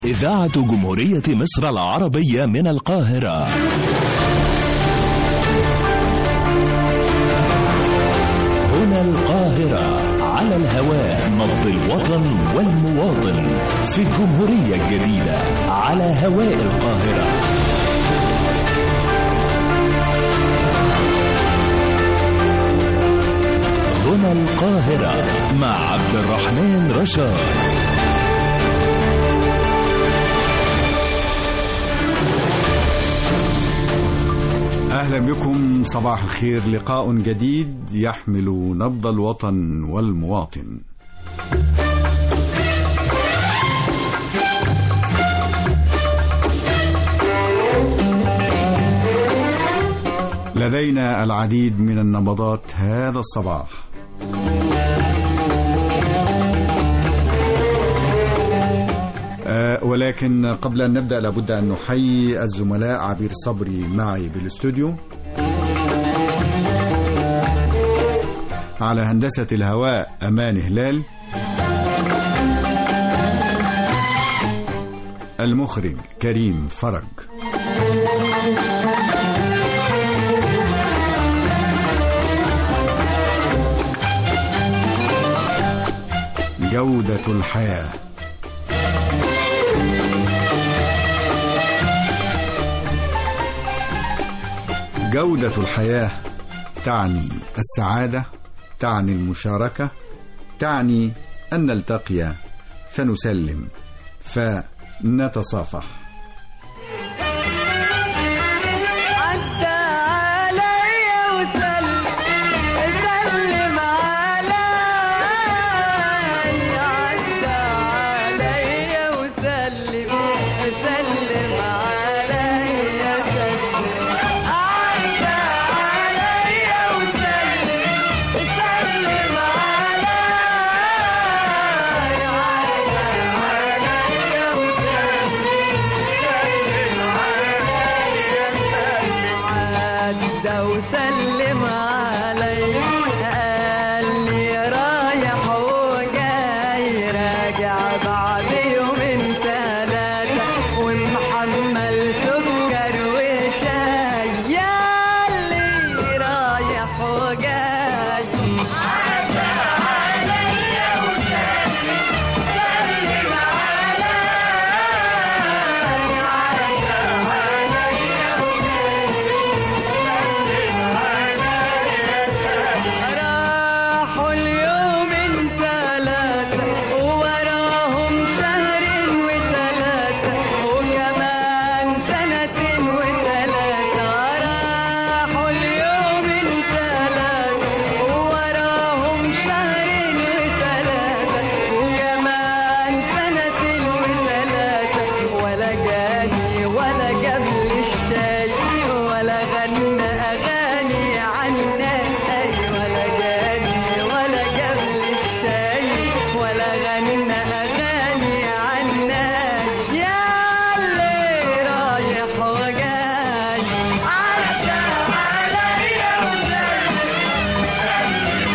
إذاعة جمهورية مصر العربية من القاهرة هنا القاهرة على الهواء نبض الوطن والمواطن في الجمهورية الجديدة على هواء القاهرة هنا القاهرة مع عبد الرحمن رشاد أهلا بكم صباح الخير لقاء جديد يحمل نبض الوطن والمواطن لدينا العديد من النبضات هذا الصباح آه، ولكن قبل أن نبدأ لابد أن نحيي الزملاء عبير صبري معي بالاستوديو على هندسة الهواء أمان هلال المخرج كريم فرج جودة الحياه جودة الحياة تعني السعادة تعني المشاركة تعني أن نلتقي فنسلم فنتصافح عدى عليا وسلم سلم عليا عدى عليا وسلم سلم عليا سلم عدى عليا وسلم سلم عليا عدى عليا عدى وسلم علي قال لي رايح وجاي راجع بعد يومين ثلاثة ومحمل سكر وشاي ياللي رايح وجاي عدى عليا وسلم سلم علي عدى عليا راحوا اليومين ثلاثة ووراهم شهر وثلاثة وكمان سنتين وثلاثة راحوا اليومين ثلاثة ووراهم شهر وثلاثة وكمان سنتين وثلاثة ولا جاني ولا جاب لي الشاي ولا غنى أغاني عنا ولا جاني ولا جاب لي الشاي ولا غنى أغاني عنا يا اللي رايح وجاي عدى عليا وسلم سلم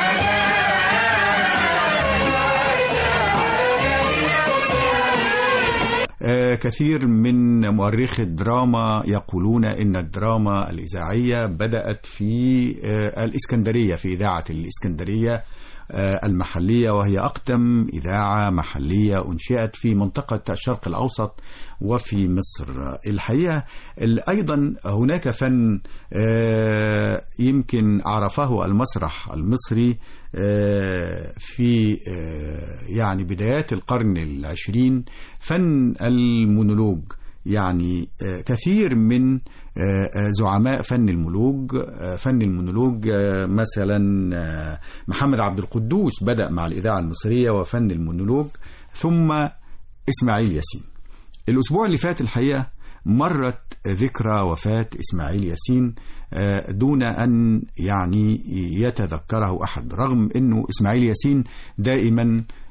آه، كثير من مؤرخي الدراما يقولون ان الدراما الاذاعيه بدات في آه، الاسكندريه في اذاعه الاسكندريه آه، المحليه وهي اقدم اذاعه محليه انشئت في منطقه الشرق الاوسط وفي مصر الحقيقه ال- ايضا هناك فن آه، يمكن عرفه المسرح المصري آه، في آه، يعني بدايات القرن العشرين فن المونولوج يعني آه، كثير من آه، آه، زعماء فن الملوج آه، فن المونولوج آه، مثلا آه، محمد عبد القدوس بدأ مع الإذاعة المصرية وفن المونولوج ثم إسماعيل ياسين الأسبوع اللي فات الحقيقة مرت ذكرى وفاة إسماعيل ياسين آه، دون أن يعني يتذكره أحد رغم أنه إسماعيل ياسين دائما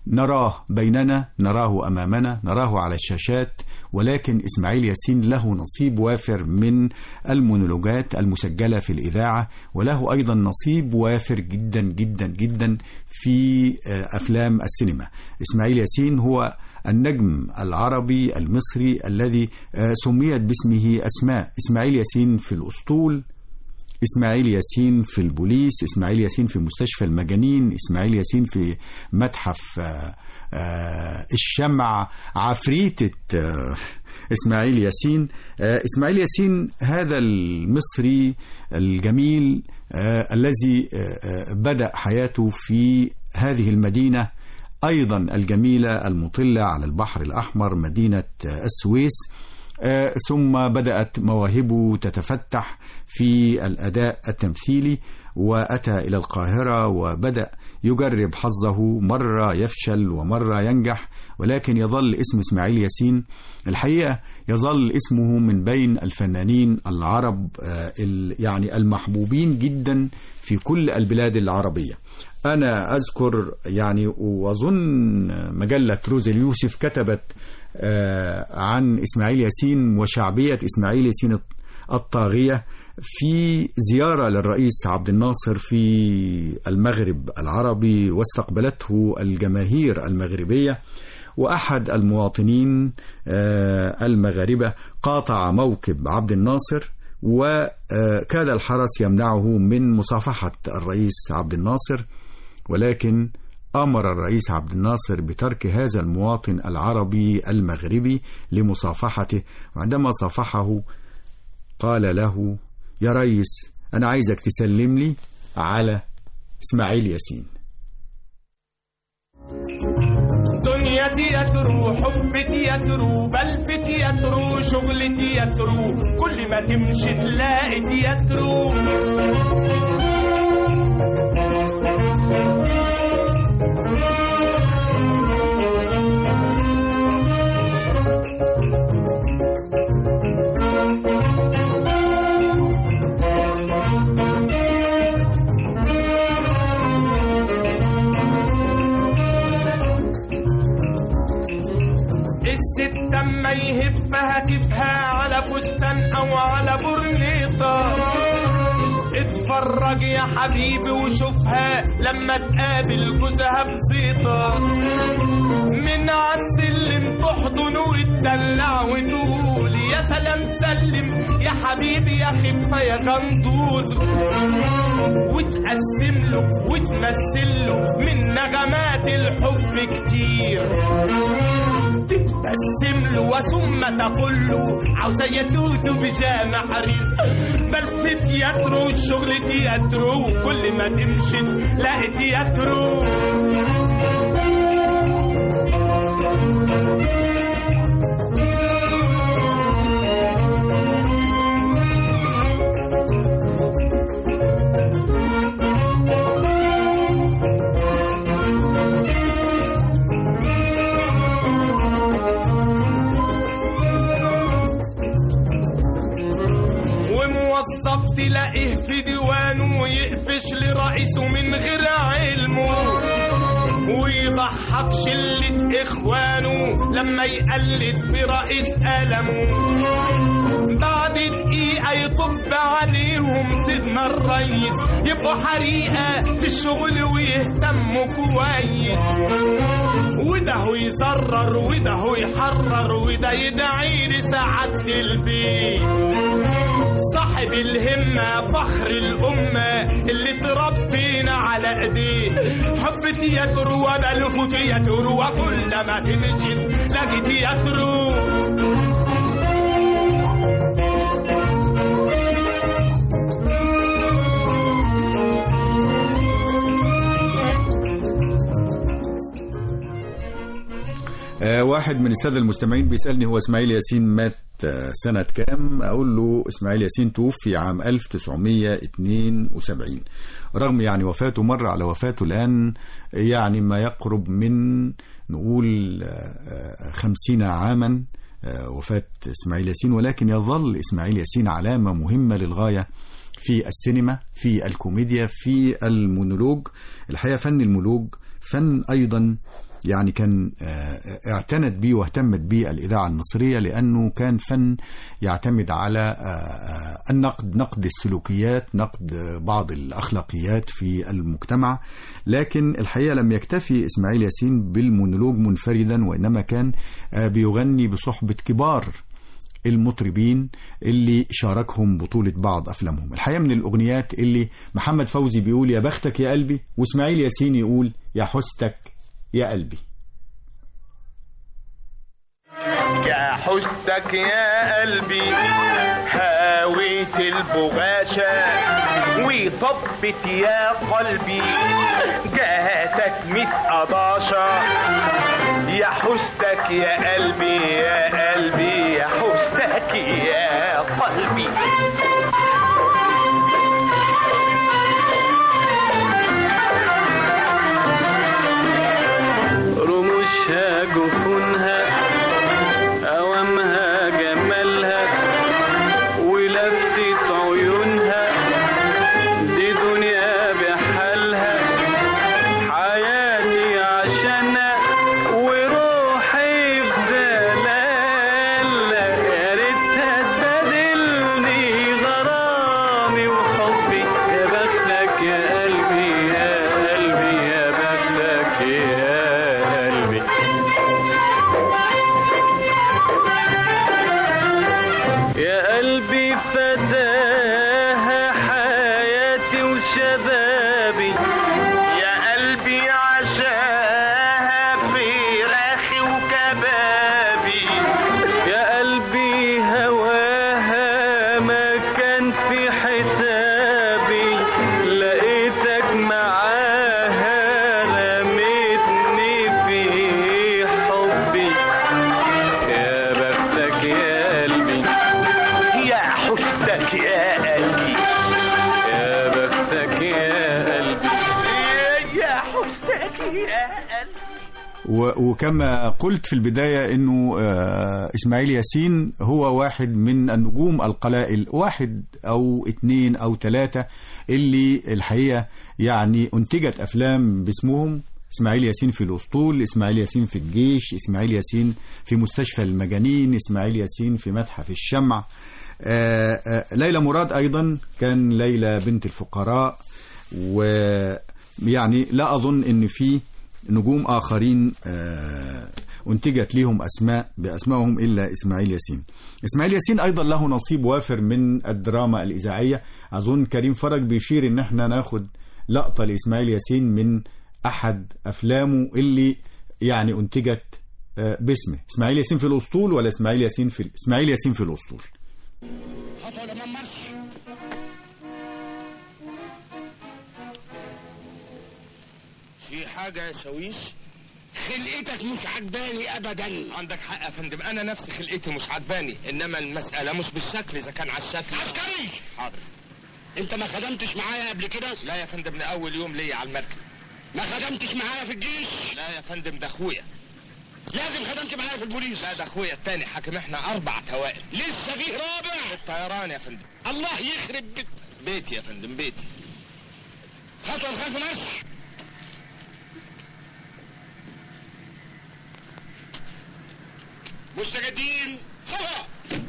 نراه بيننا نراه أمامنا نراه على الشاشات ولكن إسماعيل ياسين له نصيب وافر من المونولوجات المسجلة في الإذاعة وله أيضا نصيب وافر جدا جدا جدا في آه، أفلام السينما إسماعيل ياسين هو النجم العربي المصري الذي آه، سميت باسمه أسماء إسماعيل ياسين في الأسطول إسماعيل ياسين في البوليس إسماعيل ياسين في مستشفى المجانين إسماعيل ياسين في متحف آه، آه، الشمع عفريتة آه، إسماعيل ياسين آه، إسماعيل ياسين هذا المصري الجميل آه، الذي آه، آه، بدأ حياته في هذه المدينة أيضا الجميلة المطلة على البحر الأحمر مدينة آه، السويس آه، ثم بدأت مواهبه تتفتح في الأداء التمثيلي وأتى إلى القاهرة وبدأ يجرب حظه مرة يفشل ومرة ينجح ولكن يظل اسم إسماعيل ياسين الحقيقة يظل اسمه من بين الفنانين العرب آه، ال- يعني المحبوبين جدا في كل البلاد العربية أنا أذكر يعني وأظن مجلة روز اليوسف كتبت آه، عن إسماعيل ياسين وشعبية إسماعيل ياسين الطاغية في زيارة للرئيس عبد الناصر في المغرب العربي واستقبلته الجماهير المغربية وأحد المواطنين آه، المغاربة قاطع موكب عبد الناصر وكاد الحرس يمنعه من مصافحة الرئيس عبد الناصر ولكن أمر الرئيس عبد الناصر بترك هذا المواطن العربي المغربي لمصافحته وعندما صافحه قال له يا ريس أنا عايزك تسلم لي على إسماعيل ياسين دنيا تياترو حب تياترو بلف تياترو شغل تياترو كل ما تمشي تلاقي تياترو الست اما يهفها تفها على فستان او على برنيطة اتفرج يا حبيبي وشوفها لما تقابل جوزها بزيطة من عالسلم تحضن وتدلع وتقول يا سلام سلم يا حبيبي يا خفة يا غندور وتقسم له وتمثل له من نغمات الحب كتير تبتسم له وثم تقول له عاوزة يتوتو بجامع حرير بل في تياترو الشغل تياترو كل ما تمشي تلاقي تياترو وموظف تلاقيه في ديوانه ويقفش لرئيسه من غير علمه ويضحك شلة إخوانه لما يقلد في رئيس قلمه بعد دقيقة يطب عليهم سيدنا الريس يبقوا حريقة في الشغل ويهتموا كويس وده هو يزرر وده هو يحرر وده يدعي لسعادة البيت صاحب الهمة فخر الأمة اللي تربينا على ايديه حب تياترو وبلف تياترو وكل ما تمشي تلاقي تياترو آه، واحد من السادة المستمعين بيسألني هو إسماعيل ياسين مات آه، سنة كام أقول له إسماعيل ياسين توفي عام 1972 رغم يعني وفاته مر على وفاته الآن يعني ما يقرب من نقول آه، آه، خمسين عاما آه، وفاة إسماعيل ياسين ولكن يظل إسماعيل ياسين علامة مهمة للغاية في السينما في الكوميديا في المونولوج الحقيقة فن المونولوج فن أيضا يعني كان آه، اعتنت به واهتمت به الإذاعة المصرية لأنه كان فن يعتمد على آه، آه، النقد نقد السلوكيات نقد آه، بعض الأخلاقيات في المجتمع لكن الحقيقة لم يكتفي إسماعيل ياسين بالمونولوج منفردا وإنما كان آه، بيغني بصحبة كبار المطربين اللي شاركهم بطولة بعض أفلامهم الحقيقة من الأغنيات اللي محمد فوزي بيقول يا بختك يا قلبي وإسماعيل ياسين يقول يا حستك يا قلبي يا حستك يا قلبي هاويت البغاشة وطبت يا قلبي جهتك ميت قضاشة يا حستك يا قلبي يا قلبي يا حستك يا قلبي رموشها جفونها أوامها جمالها ولفتة عيونها دي دنيا بحالها حياتي عشانها وروحي في دلالها يا ريتها تبادلني غرامي وحبي يا بختك يا قلبي يا قلبي يا بختك يا قلبي يا قلبي فداها حياتي وشبابي يا قلبي عشاها فراخي وكبابي يا قلبي هواها ما كان في حسابي لقيتك معاها رميتني في حبي يا بختك يا قلبي يا حستك يا قلبي يا بختك يا قلبي يا حستك يا قلبي و- وكما قلت في البداية أنه آه، إسماعيل ياسين هو واحد من النجوم القلائل واحد أو اتنين أو تلاتة اللي الحقيقة يعني أنتجت أفلام باسمهم إسماعيل ياسين في الأسطول إسماعيل ياسين في الجيش إسماعيل ياسين في مستشفى المجانين إسماعيل ياسين في متحف الشمع آه، آه، ليلى مراد أيضا كان ليلى بنت الفقراء ويعني لا أظن أن في نجوم آخرين آه، أنتجت لهم أسماء بأسمائهم إلا إسماعيل ياسين إسماعيل ياسين أيضا له نصيب وافر من الدراما الإذاعية أظن كريم فرج بيشير إن احنا ناخد لقطة لإسماعيل ياسين من أحد أفلامه اللي يعني أنتجت آه، باسمه إسماعيل ياسين في الأسطول ولا إسماعيل ياسين في إسماعيل ياسين في الأسطول خطوة لما مرش في حاجة يا شاويش خلقتك مش عجباني ابدا عندك حق يا فندم انا نفسي خلقتي مش عجباني انما المساله مش بالشكل اذا كان على الشكل عسكري حاضر انت ما خدمتش معايا قبل كده لا يا فندم لاول يوم ليا على المركب ما خدمتش معايا في الجيش لا يا فندم ده اخويا لازم خدمت معايا في البوليس لا ده اخويا التاني حاكم احنا اربع توائم لسه فيه رابع الطيران يا فندم الله يخرب بيت بيتي يا فندم بيتي خطوة الخلف مرش مستجدين صفا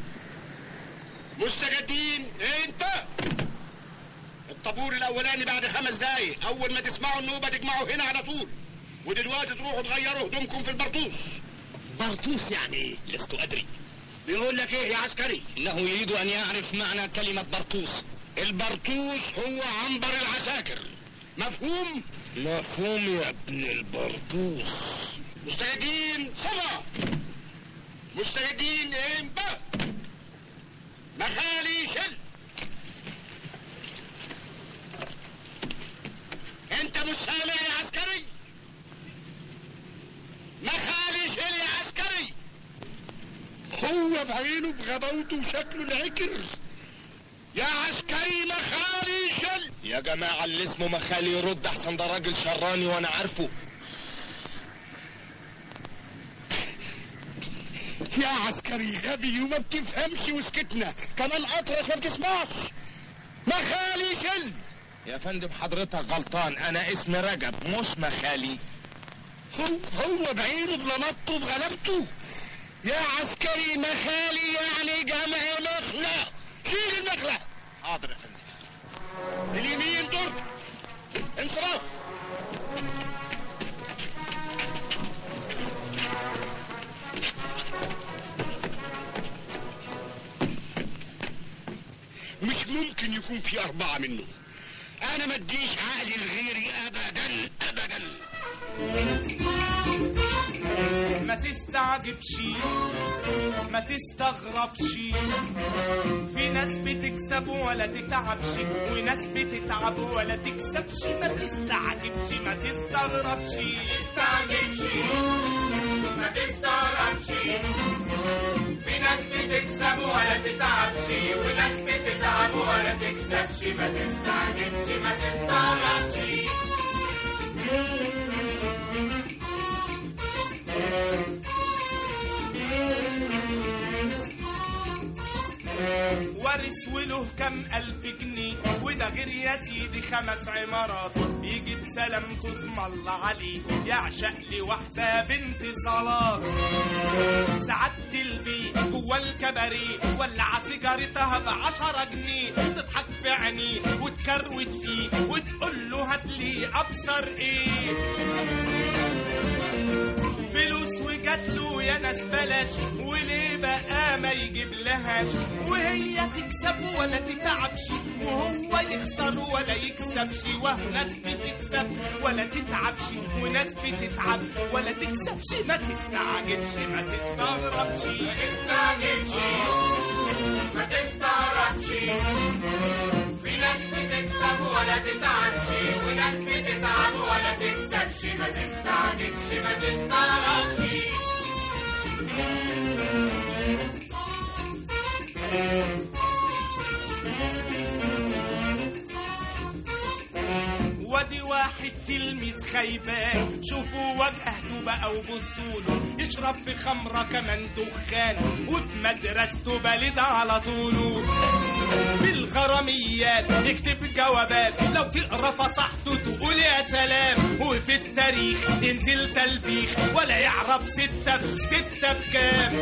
مستجدين إيه انت الطابور الاولاني بعد خمس دقايق اول ما تسمعوا النوبه تجمعوا هنا على طول ودلوقتي تروحوا تغيروا هدومكم في البرطوس برطوس يعني ايه لست ادري بيقول لك ايه يا عسكري انه يريد ان يعرف معنى كلمه برطوس البرطوس هو عنبر العساكر مفهوم مفهوم يا ابن البرطوس مستجدين صفا مستجدين امبا مخالي شل انت مش سامع يا عسكري مخالي شل يا عسكري هو بعينه بغباوته وشكله العكر يا عسكري مخالي شل يا جماعه اللي اسمه مخالي يرد احسن ده راجل شراني وانا عارفه يا عسكري غبي وما بتفهمش وسكتنا كمان اطرش ما بتسمعش مخالي شل يا فندم حضرتك غلطان انا اسمي رجب مش مخالي هو هو بعينه بلمطه بغلبته يا عسكري مخالي يعني جمع مخلة شيل المخلة حاضر يا فندم اليمين دور انصراف مش ممكن يكون في أربعة منه أنا ما اديش عقلي لغيري أبدا أبدا ما تستعجبش ما تستغربش في ناس بتكسب ولا تتعبش وناس بتتعب ولا تكسبش ما تستعجبش ما تستغربش تستعجبش ما تستغربش في ناس بتكسب ولا تتعبش وناس بتتعب ولا تكسبش ما تستعجبش ما تستغربش وارث وله كم ألف جنيه وده غير يا سيدي خمس عمارات يجيب سلام خصم الله عليه يعشق لي واحدة بنت صلاة سعادة البيت جوا الكباريه ولع سيجارتها بعشرة جنيه تضحك في عينيه وتكروت فيه وتقول له هات لي أبصر إيه فلوس وجات له يا ناس بلاش وليه بقى ما يجيب لهاش وهي تكسب ولا تتعبش وهو يخسر ولا يكسبش وهو ناس بتكسب ولا تتعبش وناس بتتعب ولا تكسبش ما تستعجبش ما تستغربش ما تستعجبش ما تستغربش في ناس بتكسب ولا تتعبش وناس بتتعب ولا تكسبش ما تستعجبش ما تستغربش وادي واحد تلميذ خيبان شوفوا وجهته بقى وبصوله يشرب في خمرة كمان دخان وفي مدرسته بالد على طوله في الغراميات يكتب جوابات لو تقرا فصحته تقول يا سلام وفي التاريخ ينزل تلبيخ ولا يعرف ستة بستة بكام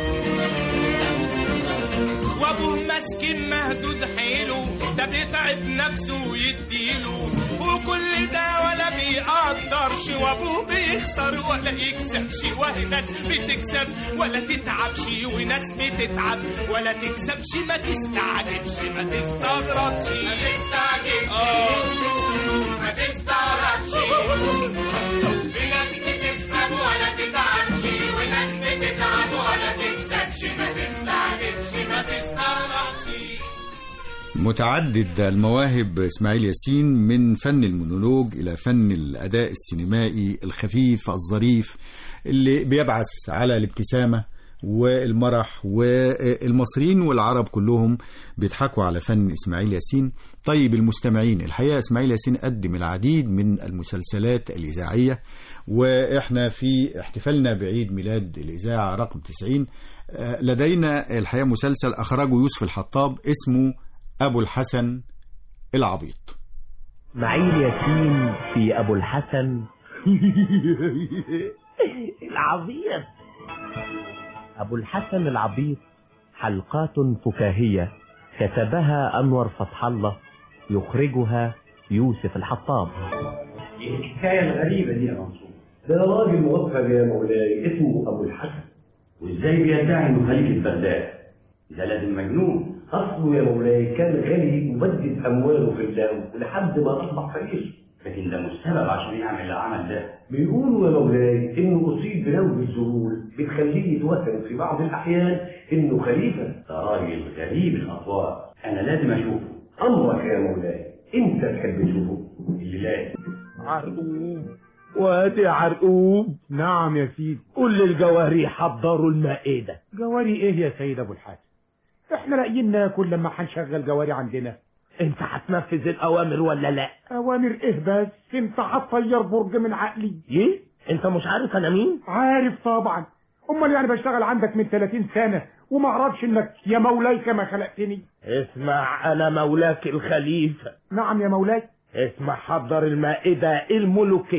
وابوه مسكين مهدود حيله ده بيتعب نفسه ويديله وكل ده ولا بيقدرش وابوه بيخسر ولا يكسبش وهي ناس بتكسب ولا تتعبش وناس بتتعب ولا تكسبش ما تستعجبش ما تستغربش ما تستعجبش ما تستغربش في ناس بتكسب ولا تتعبش وناس بتتعب ولا تكسبش ما تستعجبش ما تستغربش متعدد المواهب اسماعيل ياسين من فن المونولوج الى فن الاداء السينمائي الخفيف الظريف اللي بيبعث على الابتسامه والمرح والمصريين والعرب كلهم بيضحكوا على فن اسماعيل ياسين طيب المستمعين الحقيقه اسماعيل ياسين قدم العديد من المسلسلات الاذاعيه واحنا في احتفالنا بعيد ميلاد الاذاعه رقم 90 آه، لدينا الحقيقه مسلسل اخرجه يوسف الحطاب اسمه ابو الحسن العبيط معين ياسين في أبو الحسن العبيط أبو الحسن العبيط حلقات فكاهية كتبها أنور فتح الله يخرجها يوسف الحطاب الحكاية الغريبة دي يا منصور ده راجل موفق يا مولاي اسمه أبو الحسن وإزاي بيدعي إنه خليفة بغداد ده لازم مجنون أصله يا مولاي كان غني مبدد أمواله في الله لحد ما أصبح فقير لكن ده مش سبب عشان يعمل العمل ده بيقولوا يا مولاي إنه أصيب بنوم الذهول بتخليه يتوهم في بعض الأحيان إنه خليفة ده راجل غريب الأطوار أنا لازم أشوفه أمرك يا مولاي أنت تحب تشوفه اللي لازم عرقوب وادي عرقوب نعم يا سيدي قول للجواري يحضروا المائدة جواري ايه يا سيد ابو الحسن احنا لاقيين ناكل لما هنشغل جواري عندنا انت هتنفذ الأوامر ولا لا اوامر ايه بس انت هتطير برج من عقلي ايه انت مش عارف انا مين عارف طبعا امال يعني بشتغل عندك من 30 سنه وما اعرفش انك يا مولاي كما خلقتني اسمع انا مولاك الخليفة نعم يا مولاي اسمع حضر المائدة الملوكية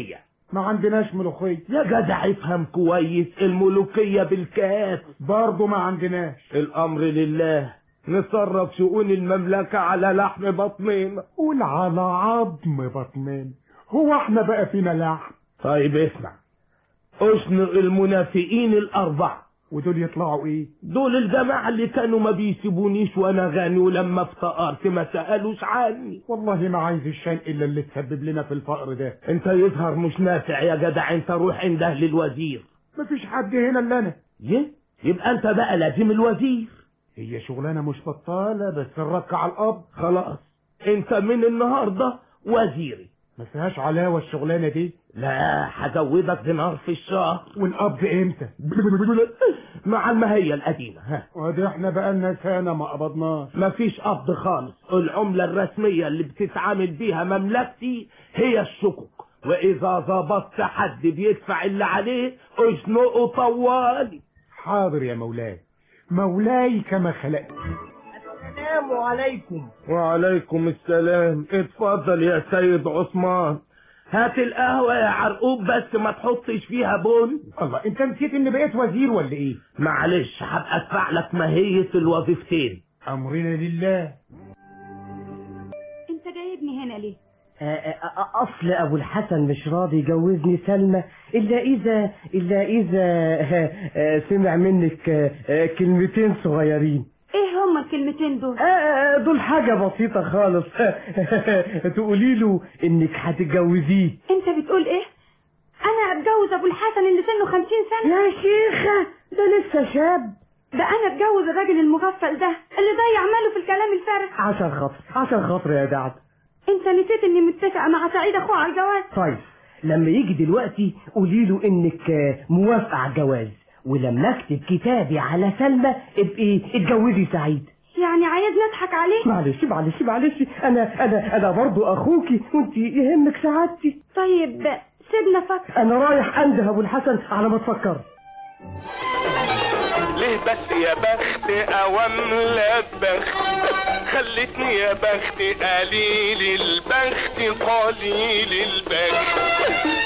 ما عندناش ملوخية يا جدع افهم كويس الملوكية بالكاف برضه ما عندناش الأمر لله نصرف شؤون المملكة على لحم بطننا قول على عظم بطنين هو احنا بقى فينا لحم طيب اسمع اشنق المنافقين الأربعة ودول يطلعوا ايه دول الجماعة اللي كانوا ما بيسيبونيش وانا غني ولما افتقرت ما سألوش عني والله ما عايز الشيء الا اللي تسبب لنا في الفقر ده انت يظهر مش نافع يا جدع انت روح عند اهل الوزير مفيش حد هنا الا انا يه يبقى انت بقى لازم الوزير هي شغلانه مش بطاله بس نركع على الاب خلاص انت من النهارده وزيري ما فيهاش علاوه الشغلانه دي لا هزودك دينار في الشهر والقبض امتى مع المهية القديمة ها وادي احنا بقالنا سنه ما قبضناش مفيش قبض خالص العملة الرسمية اللي بتتعامل بيها مملكتي هي الشكوك وإذا ظبطت حد بيدفع اللي عليه اشنقه طوالي حاضر يا مولاي مولاي كما خلقت السلام عليكم وعليكم السلام اتفضل يا سيد عثمان هات القهوة يا عرقوب بس ما تحطش فيها بن الله انت نسيت اني بقيت وزير ولا ايه معلش هبقى ادفع لك ماهية الوظيفتين امرنا لله انت جايبني هنا ليه أصل أبو الحسن مش راضي يجوزني سلمى إلا إذا إلا إذا سمع منك كلمتين صغيرين ايه هما الكلمتين دول آه، دول حاجة بسيطة خالص تقولي له إنك هتتجوزيه انت بتقول ايه انا اتجوز ابو الحسن اللي سنه خمسين سنة يا شيخة ده لسه شاب ده انا اتجوز الراجل المغفل ده اللي ضيع ماله في الكلام الفارغ عشان خاطر عشان خاطر يا دعد انت نسيت اني متفقة مع سعيد اخوه على الجواز طيب لما يجي دلوقتي قولي له إنك موافقة على الجواز ولما أكتب كتابي على سلمى ابقي اتجوزي سعيد يعني عايزني اضحك عليه معلش معلش معلش انا انا انا برضو اخوكي وانت يهمك سعادتي طيب سيبنا فكر انا رايح انده ابو الحسن على ما تفكر ليه بس يا بخت اوام لا بخت خلتني يا بخت قليل البخت قليل البخت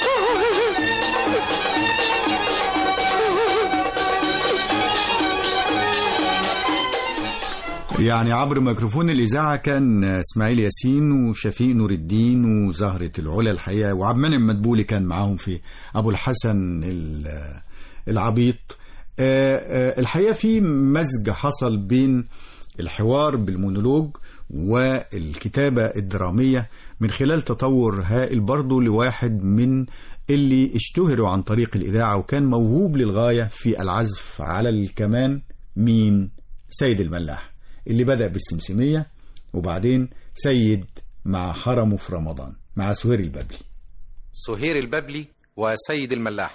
يعني عبر ميكروفون الإذاعة كان إسماعيل ياسين وشفيق نور الدين وزهرة العلا الحقيقة وعبد المنعم مدبولي كان معاهم في أبو الحسن ال- العبيط آه، آه، الحقيقة في مزج حصل بين الحوار بالمونولوج والكتابة الدرامية من خلال تطور هائل برضه لواحد من اللي اشتهروا عن طريق الإذاعة وكان موهوب للغاية في العزف على الكمان مين سيد الملاح اللي بدأ بالسمسمية وبعدين سيد مع حرمه في رمضان مع سهير البابلي سهير البابلي وسيد الملاح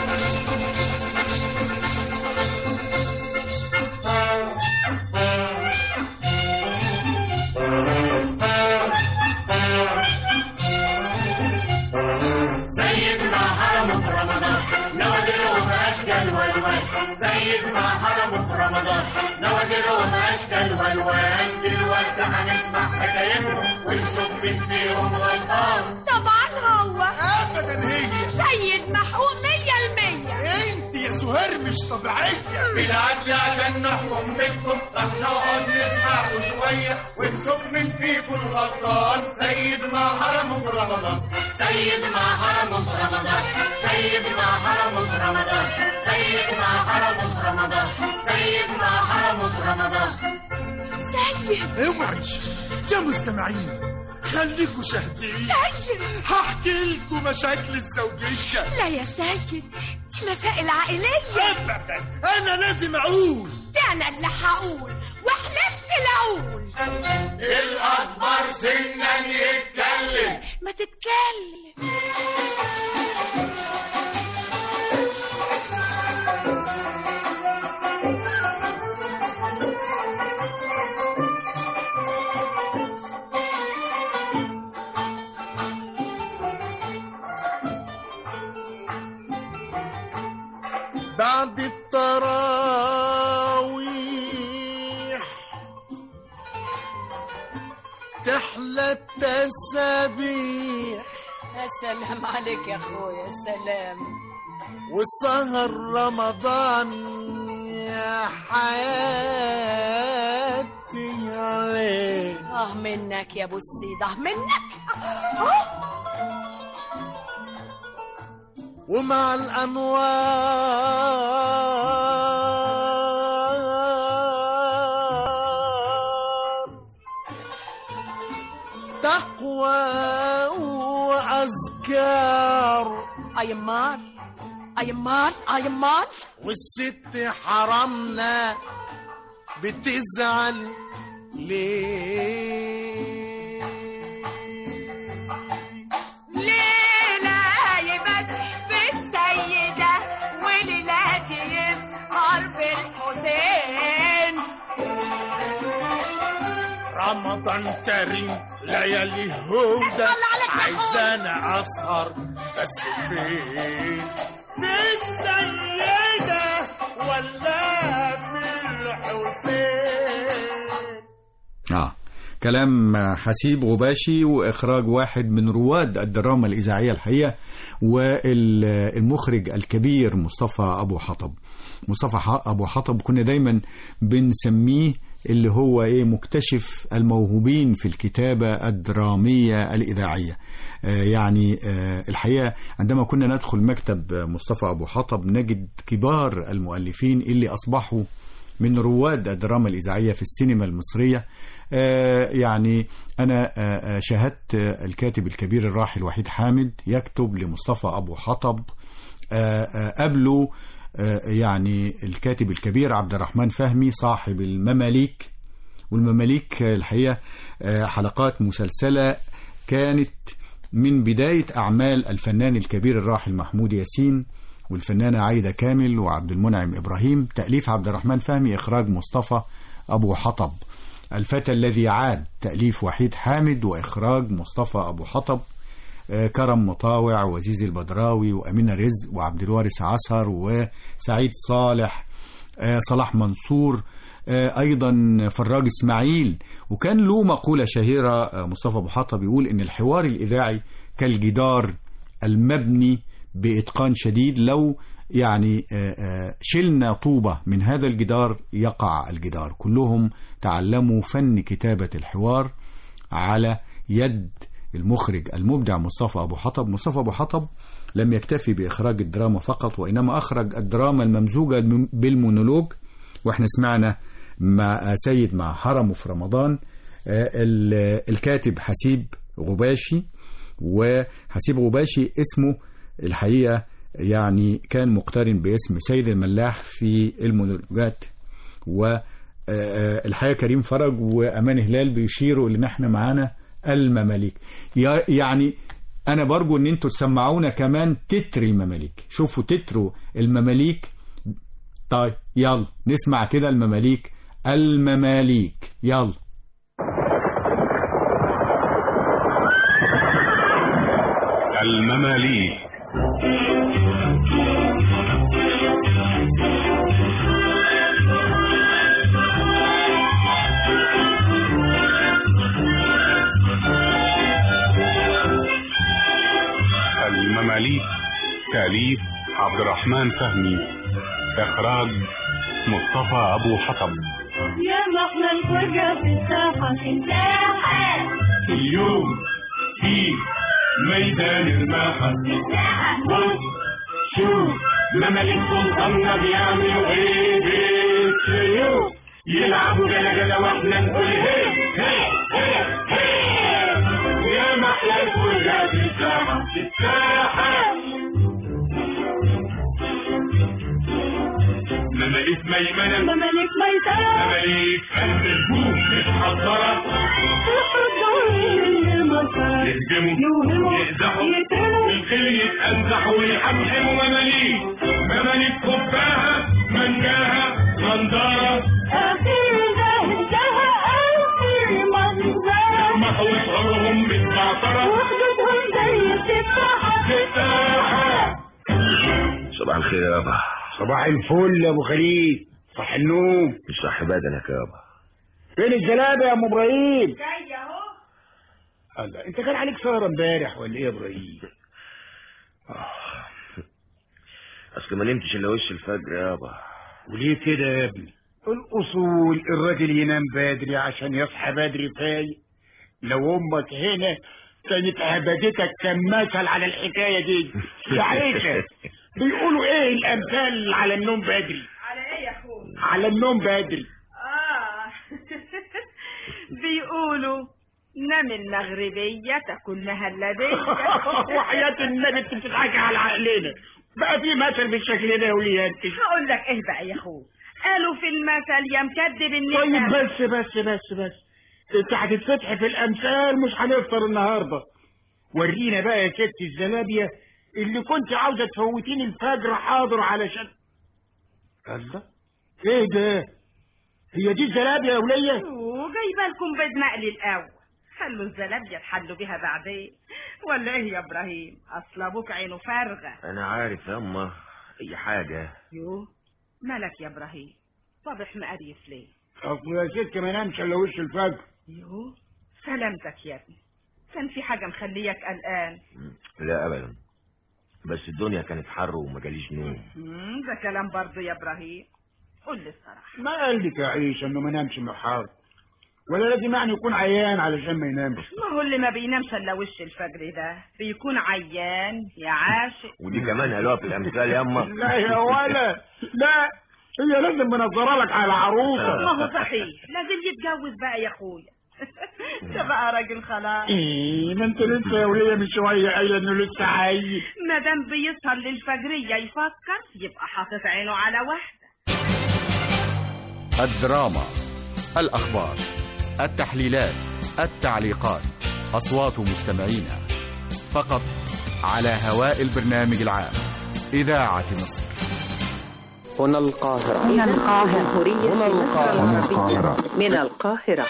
سيدنا حرم في رمضان نوادره بأشكال والوان سيدنا حرم في رمضان نوادره بأشكال والوان دلوقتي هنسمع حكايتهم ونشوف مين فيهم غلطان طبعا هو ابدا هي سيد محقوق مية المية انت يا سهير مش طبيعيه بالعدل عشان نحكم بينكم رح نقعد نسمعكم شوية ونشوف مين فيكم الغلطان سيدنا حرم في رمضان سيدنا حرم في رمضان سيدنا حرم في رمضان سيدنا حرم في رمضان سيدنا حرم في رمضان سيد اوعي يا مستمعين خليكوا شاهدين سيد هحكي لكم مشاكل الزوجيه لا يا سيد دي مسائل عائلية ابدا انا لازم اقول ده أنا اللي هقول وحلفت لأقول الأكبر سنا يتكلم ما تتكلم بعد التراويح تحلى التسابيح السلام عليك يا اخويا السلام والسهر رمضان يا حياتي عليك اه منك يا ابو السيد اه منك آه. ومع الأنوار تقوى وأذكار ايمان ايمان ايمان والست حرمنا بتزعل ليه ليلة يبات بالسيدة وليلاتي يسهر بالحسين رمضان كريم ليالي هدى عايزانا اسهر بس فين في السيدة ولا في الحسين اه كلام حسيب غباشي واخراج واحد من رواد الدراما الاذاعيه الحقيقه والمخرج الكبير مصطفى ابو حطب مصطفى ح- ابو حطب كنا دايما بنسميه اللي هو ايه مكتشف الموهوبين في الكتابه الدراميه الاذاعيه آه يعني آه الحقيقه عندما كنا ندخل مكتب مصطفى ابو حطب نجد كبار المؤلفين اللي اصبحوا من رواد الدراما الإذاعية في السينما المصرية آه، يعني أنا آه، آه، شاهدت آه، الكاتب الكبير الراحل وحيد حامد يكتب لمصطفى أبو حطب آه، آه، قبله آه، يعني الكاتب الكبير عبد الرحمن فهمي صاحب المماليك والمماليك آه، الحقيقة آه، حلقات مسلسلة كانت من بداية أعمال الفنان الكبير الراحل محمود ياسين والفنانة عايدة كامل وعبد المنعم إبراهيم تأليف عبد الرحمن فهمي إخراج مصطفى أبو حطب الفتى الذي عاد تأليف وحيد حامد وإخراج مصطفى أبو حطب آه، كرم مطاوع وزيزي البدراوي وأمينة رزق وعبد الوارث عسر وسعيد صالح آه، صلاح منصور آه، ايضا فراج اسماعيل وكان له مقوله شهيره آه، مصطفى ابو حطب بيقول ان الحوار الاذاعي كالجدار المبني باتقان شديد لو يعني آه، آه، شلنا طوبه من هذا الجدار يقع الجدار كلهم تعلموا فن كتابه الحوار على يد المخرج المبدع مصطفى أبو حطب مصطفى أبو حطب لم يكتفي بإخراج الدراما فقط وإنما أخرج الدراما الممزوجة بالمونولوج وإحنا سمعنا مع سيد مع هرمه في رمضان آه، ال- الكاتب حسيب غباشي وحسيب غباشي اسمه الحقيقة يعني كان مقترن باسم سيد الملاح في المونولوجات والحقيقة كريم فرج وأمان هلال بيشيروا إن احنا معانا المماليك يا- يعني أنا برجو إن أنتوا تسمعونا كمان تتر المماليك شوفوا تتروا المماليك طيب يلا نسمع كده المماليك المماليك يلا المماليك المماليك تأليف عبد الرحمن فهمي إخراج مصطفى أبو حطب يا محلى الفرقة في الساحة في الساحة اليوم في ميدان الماحة بص شوف مماليك سلطاننا بيعملوا ايه بالسيوف يلعبوا جلا جلا واحنا نقول هي هي هي هي يا محلى الفرقة في الساحة في الساحة مماليك ميمنة مماليك ميسرة مماليك قلب الجوف متحضرة تحضر من المسار يهجموا يوهموا يقزحوا يترموا الخيل يتأنزحوا ويحمحموا مماليك مماليك خباها منجاها غندارة آخر ده انتهى آخر منظرة محوا شعورهم بالزعترة وخدودهم زي التفاحة الساحة صباح الخير يابا صباح الفل يا ابو خليل صح النوم مش صح بدنك يابا فين الجلابه يا ام ابراهيم الله انت كان عليك سهرة امبارح ولا ايه يا ابراهيم اصل ما نمتش الا وش الفجر يابا وليه كده يا ابني الاصول الراجل ينام بدري عشان يصحى بدري فايق لو امك هنا كانت هبدتك كمثل على الحكايه دي يا عيشه بيقولوا ايه الامثال على النوم بدري على ايه يا اخوي على النوم بدري اه بيقولوا نام المغربية تكون مهلبية وحياة النبي انت بتضحكي على عقلنا بقى في مثل بالشكل ده يا وليات هقول لك ايه بقى يا اخوي قالوا في المثل يا مكدب طيب النعمة بس بس بس بس انت هتتفتح في الامثال مش هنفطر النهارده ورينا بقى يا ست الزلابيه اللي كنت عاوزه تفوتيني الفجر حاضر علشان الله ايه ده هي دي الزلابيه يا وليه وجايبه لكم بيض مقلي الاول خلوا الزلابية تحلوا بيها بعدين ولا ايه يا ابراهيم اصل ابوك عينه فارغه انا عارف ياما اي حاجه يو مالك يا ابراهيم صبح مقريف ليه اصل يا ست ما نامش الا وش الفجر يو سلامتك يا ابني كان في حاجه مخليك قلقان لا ابدا بس الدنيا كانت حر وما جاليش نوم مم، ده كلام برضه يا ابراهيم قول لي الصراحه ما قال لك يا عيشه انه ما نامش محاضر ولا لازم يعني يكون عيان علشان ما ينامش ما هو اللي ما بينامش الا وش الفجر ده بيكون عيان يا عاشق ودي كمان قالوها في الامثال ياما لا يا ولا لا هي لازم منظره لك على عروسه ما هو صحيح لازم يتجوز بقى يا اخويا ده بقى راجل خلاص ايه ما انت لسه يا وليه من شويه قايله انه لسه عايز ما دام بيسهر للفجريه يفكر يبقى حاطط عينه على واحده الدراما الأخبار التحليلات التعليقات أصوات مستمعينا فقط على هواء البرنامج العام إذاعة مصر هنا القاهرة هنا القاهرة هنا القاهرة من القاهرة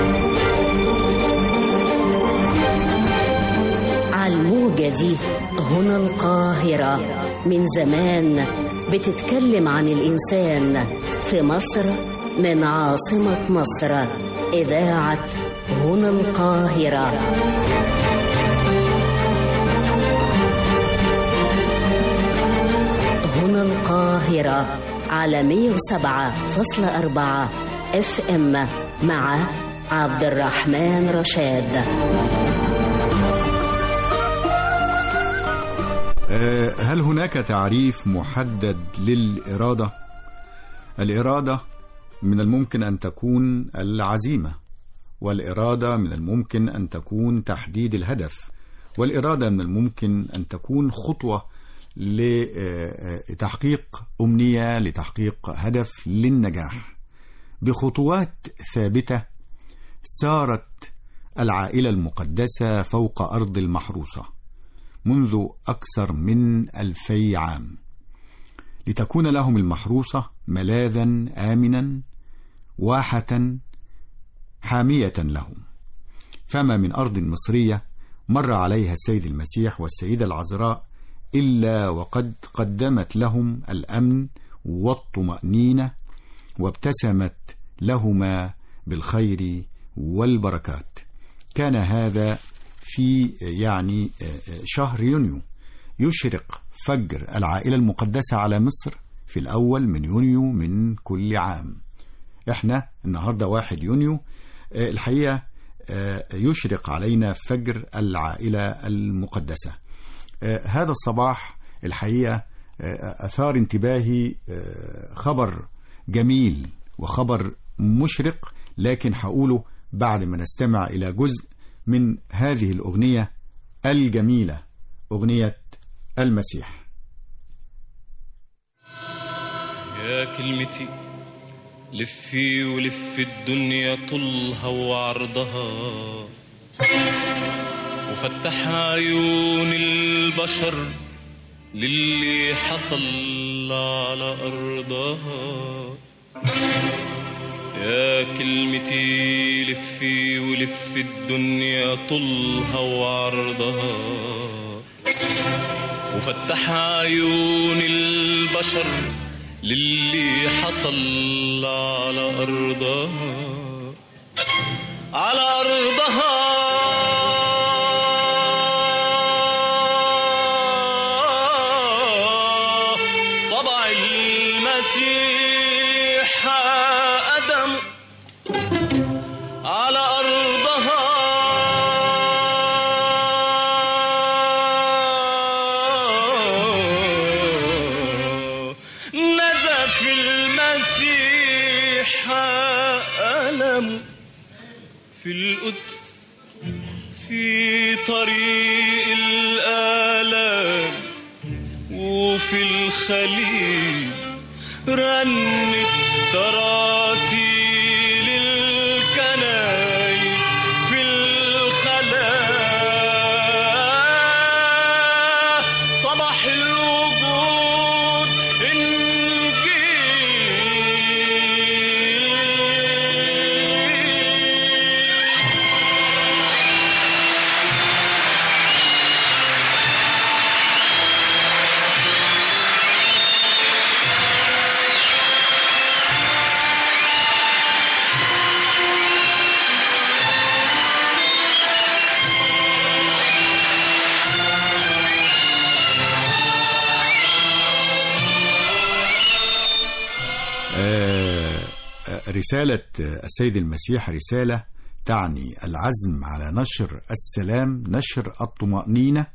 على الموجة دي هنا القاهرة من زمان بتتكلم عن الإنسان في مصر من عاصمة مصر إذاعة هنا القاهرة هنا القاهرة على 107.4 اف ام مع عبد الرحمن رشاد آه، هل هناك تعريف محدد للإرادة؟ الإرادة من الممكن أن تكون العزيمة والإرادة من الممكن أن تكون تحديد الهدف والإرادة من الممكن أن تكون خطوة لتحقيق أمنية لتحقيق هدف للنجاح بخطوات ثابتة سارت العائلة المقدسة فوق أرض المحروسة منذ أكثر من ألفي عام لتكون لهم المحروسة ملاذا آمنا واحة حامية لهم فما من أرض مصرية مر عليها السيد المسيح والسيدة العذراء إلا وقد قدمت لهم الأمن والطمأنينة وابتسمت لهما بالخير والبركات كان هذا في يعني شهر يونيو يشرق فجر العائلة المقدسة على مصر في الأول من يونيو من كل عام احنا النهاردة واحد يونيو الحقيقة يشرق علينا فجر العائلة المقدسة هذا الصباح الحقيقة أثار انتباهي خبر جميل وخبر مشرق لكن هقوله بعد ما نستمع إلى جزء من هذه الأغنية الجميلة أغنية المسيح يا كلمتي لفي ولف الدنيا طولها وعرضها وفتح عيون البشر للي حصل على أرضها يا كلمتي لفي ولف الدنيا طولها وعرضها وفتح عيون البشر للي حصل على أرضها على أرضها ناموا في القدس في طريق الآلام وفي الخليل رنت تراتيل الكنايس في الخلاء صباح الوجود انجيل آه، آه، رسالة السيد المسيح رسالة تعني العزم على نشر السلام نشر الطمأنينة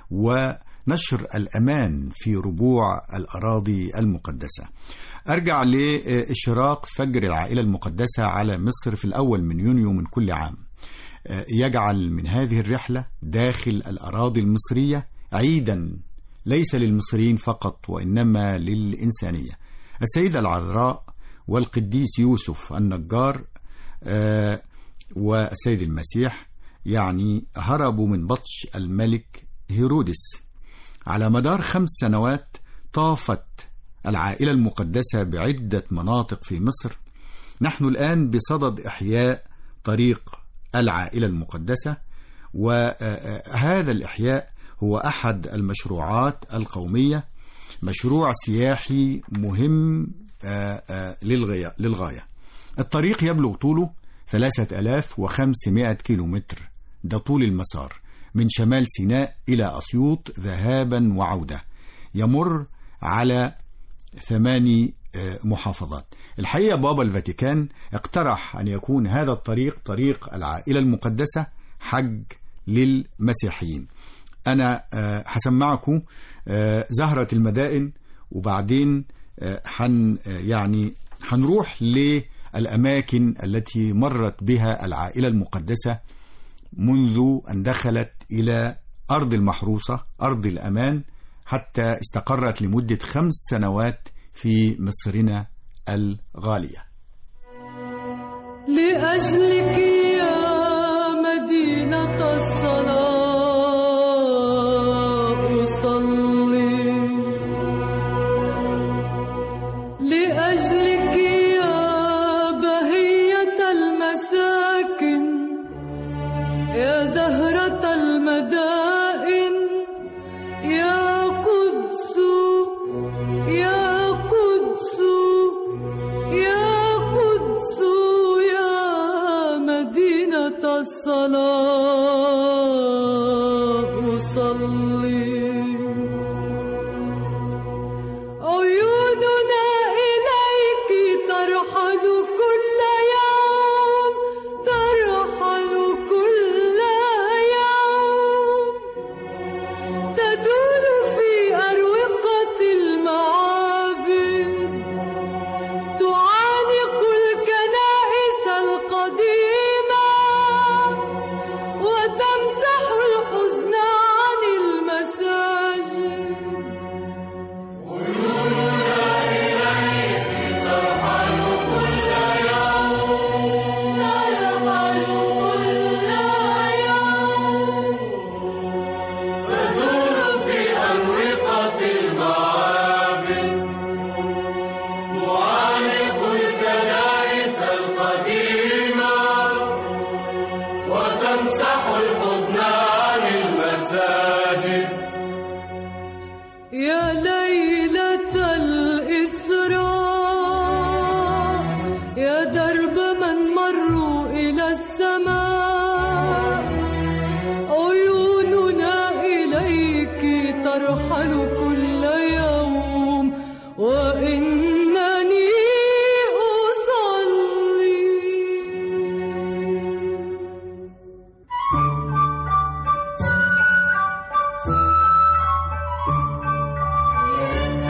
ونشر الأمان في ربوع الأراضي المقدسة أرجع لإشراق فجر العائلة المقدسة على مصر في الأول من يونيو من كل عام آه، يجعل من هذه الرحلة داخل الأراضي المصرية عيدا ليس للمصريين فقط وإنما للإنسانية السيدة العذراء والقديس يوسف النجار آه، والسيد المسيح يعني هربوا من بطش الملك هيرودس على مدار خمس سنوات طافت العائلة المقدسة بعدة مناطق في مصر نحن الآن بصدد إحياء طريق العائلة المقدسة وهذا الإحياء هو أحد المشروعات القومية مشروع سياحي مهم آه، آه، للغاية للغاية الطريق يبلغ طوله 3500 كيلومتر ده طول المسار من شمال سيناء إلى أسيوط ذهابا وعودة يمر على ثماني آه، محافظات الحقيقة بابا الفاتيكان اقترح أن يكون هذا الطريق طريق العائلة المقدسة حج للمسيحيين أنا آه، هسمعكم آه، زهرة المدائن وبعدين آه، حن آه، يعني هنروح للأماكن التي مرت بها العائلة المقدسة منذ أن دخلت إلى أرض المحروسة أرض الأمان حتى استقرت لمدة خمس سنوات في مصرنا الغالية لأجلك يا مدينة الصلاة أصلي لأجلك يا بهية المساكن يا زهرة المدائن يا قدس يا قدس يا قدس يا مدينة الصلاة صلي عيوننا إليك ترحل كل يوم ترحل كل يوم تدور في أروقة المعابد تعانق الكنائس القديمة وتمسح الحزن عن المساجد تدور في أروقة المعابد تعانق الكنائس القديمة وتمسح الحزن عن المساجد يا ليلة الإسراء يا درب من مروا إلى السماء عيوننا إليك ترحل كل يوم وإنني أصلي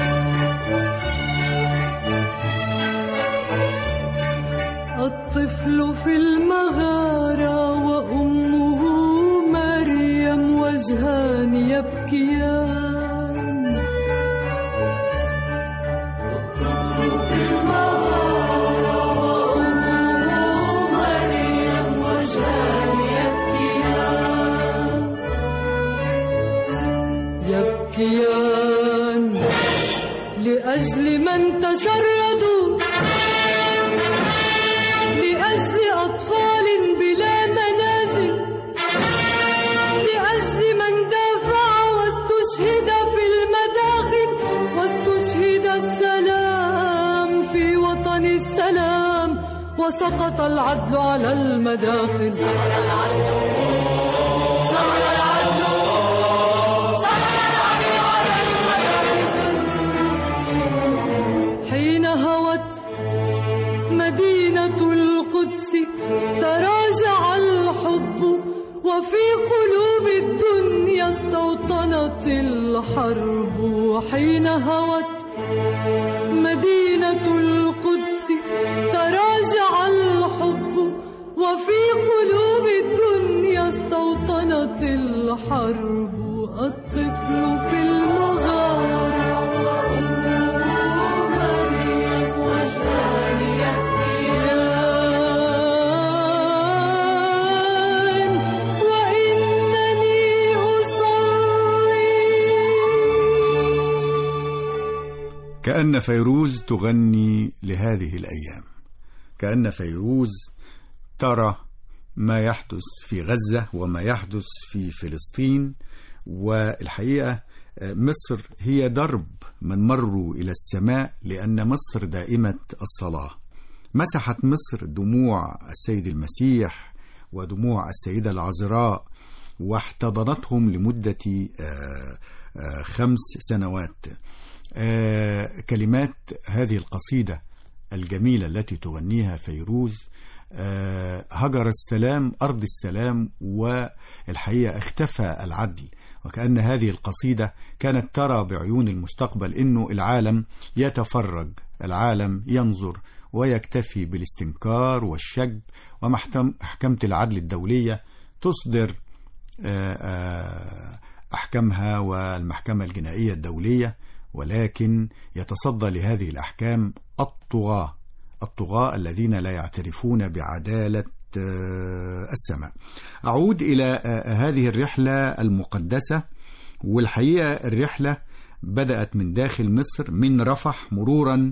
الطفل الطفل في المغارة وأمه مريم وجهان يبكيان الطفل في المغارة وأمه مريم وجهان يبكيان يبكيان لأجل من تشردوا لأجل أطفال بلا منازل لأجل من دافع واستشهد في المداخل واستشهد السلام في وطن السلام وسقط العدل على المداخل سقط العدل سقط العدل حين هوت مدينة القدس تراجع الحب وفي قلوب الدنيا استوطنت الحرب حين هوت مدينة القدس تراجع الحب وفي قلوب الدنيا استوطنت الحرب الطفل في المغارة مريم وجهان يبكيان وإنني أصلي كأن فيروز تغني لهذه الأيام كأن فيروز ترى ما يحدث في غزة وما يحدث في فلسطين والحقيقة مصر هي درب من مروا إلى السماء لأن مصر دائمة الصلاة مسحت مصر دموع السيد المسيح ودموع السيدة العذراء واحتضنتهم لمدة آه، آه، خمس سنوات آه، كلمات هذه القصيدة الجميلة التي تغنيها فيروز آه، هجر السلام أرض السلام والحقيقة اختفى العدل وكأن هذه القصيدة كانت ترى بعيون المستقبل أنه العالم يتفرج العالم ينظر ويكتفي بالاستنكار والشجب ومحكمة العدل الدولية تصدر آه، آه، أحكامها والمحكمة الجنائية الدولية ولكن يتصدى لهذه الأحكام الطغاة الطغاة الذين لا يعترفون بعدالة آه، السماء أعود إلى آه، هذه الرحلة المقدسة والحقيقة الرحلة بدأت من داخل مصر من رفح مرورا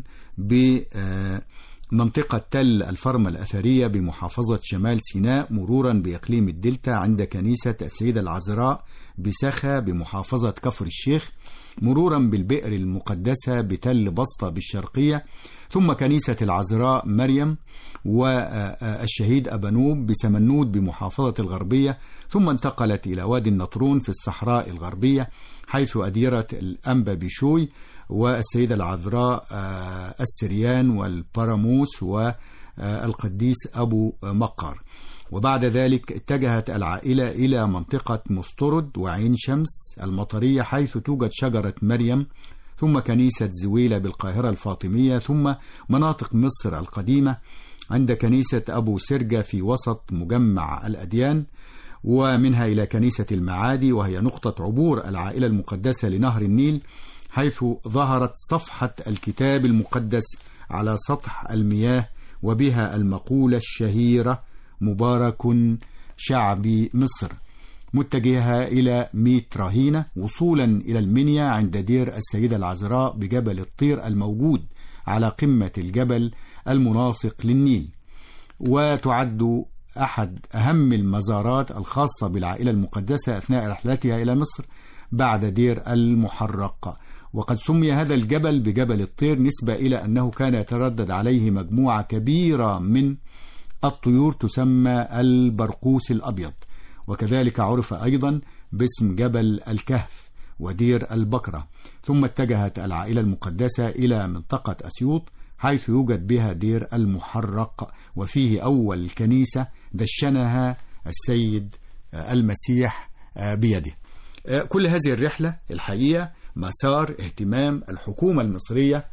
بمنطقة تل الفرمة الأثرية بمحافظة شمال سيناء مرورا بإقليم الدلتا عند كنيسة السيدة العذراء بسخا بمحافظة كفر الشيخ مرورا بالبئر المقدسة بتل بسطة بالشرقية ثم كنيسة العذراء مريم والشهيد أبانوب بسمنود بمحافظة الغربية ثم انتقلت إلى وادي النطرون في الصحراء الغربية حيث أديرة الأنبا بيشوي والسيدة العذراء آه، السريان والبراموس والقديس أبو مقر وبعد ذلك اتجهت العائلة إلى منطقة مسترد وعين شمس المطرية حيث توجد شجرة مريم ثم كنيسة زويلة بالقاهرة الفاطمية ثم مناطق مصر القديمة عند كنيسة أبو سرجة في وسط مجمع الأديان ومنها إلى كنيسة المعادي وهي نقطة عبور العائلة المقدسة لنهر النيل حيث ظهرت صفحة الكتاب المقدس على سطح المياه وبها المقولة الشهيرة مبارك شعب مصر متجهة إلى ميت رهينة وصولا إلى المنيا عند دير السيدة العذراء بجبل الطير الموجود على قمة الجبل المناصق للنيل وتعد أحد أهم المزارات الخاصة بالعائلة المقدسة أثناء رحلتها إلى مصر بعد دير المحرق وقد سمي هذا الجبل بجبل الطير نسبة إلى أنه كان يتردد عليه مجموعة كبيرة من الطيور تسمى البرقوس الأبيض وكذلك عرف أيضا باسم جبل الكهف ودير البكرة ثم اتجهت العائلة المقدسة إلى منطقة أسيوط حيث يوجد بها دير المحرق وفيه أول كنيسة دشنها السيد المسيح بيده كل هذه الرحلة الحقيقة مسار اهتمام الحكومة المصرية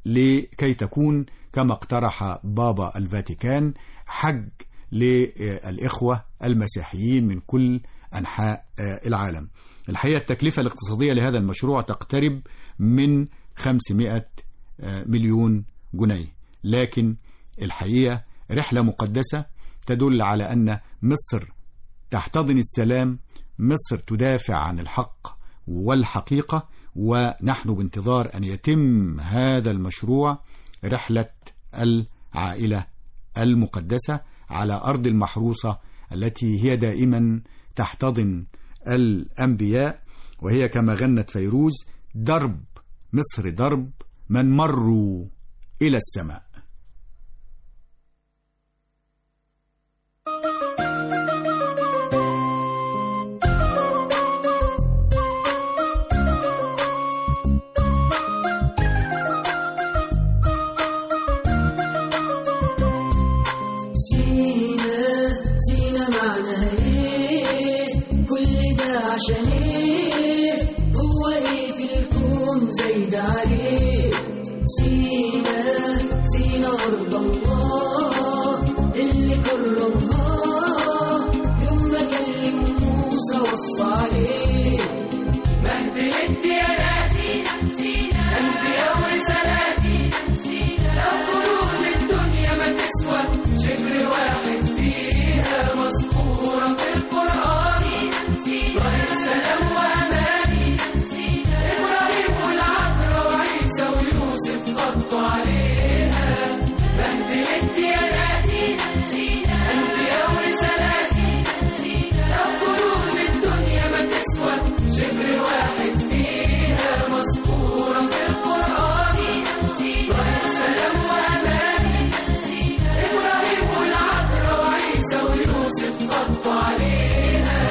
لكي تكون كما اقترح بابا الفاتيكان حج للإخوة المسيحيين من كل أنحاء العالم الحقيقة التكلفة الاقتصادية لهذا المشروع تقترب من 500 مليون جنيه لكن الحقيقة رحلة مقدسة تدل على أن مصر تحتضن السلام مصر تدافع عن الحق والحقيقة ونحن بانتظار أن يتم هذا المشروع رحلة العائلة المقدسة على أرض المحروسة التي هي دائما تحتضن الأنبياء وهي كما غنت فيروز درب مصر درب من مروا إلى السماء سينا سينا معناها ايه كل ده عشان ايه هو ايه في الكون زايد عليه سينا سينا ارض الله اللي كرمها يوم ما كلم موسى وصى عليه مهد الديانات أنبياء ورسالاتي لو كنوز الدنيا ما تسوى شبر واحد فيها مذكورة في القرآن طريق سلام وأمان إبراهيم والعذراء وعيسى ويوسف غطوا عليها مهد الديانات أنبياء ورسالاتي لو كنوز الدنيا ما تسوى شبر واحد فيها مذكورة في القرآن طريق سلام وأمان إبراهيم والعذراء وعيسى ويوسف غطوا عليها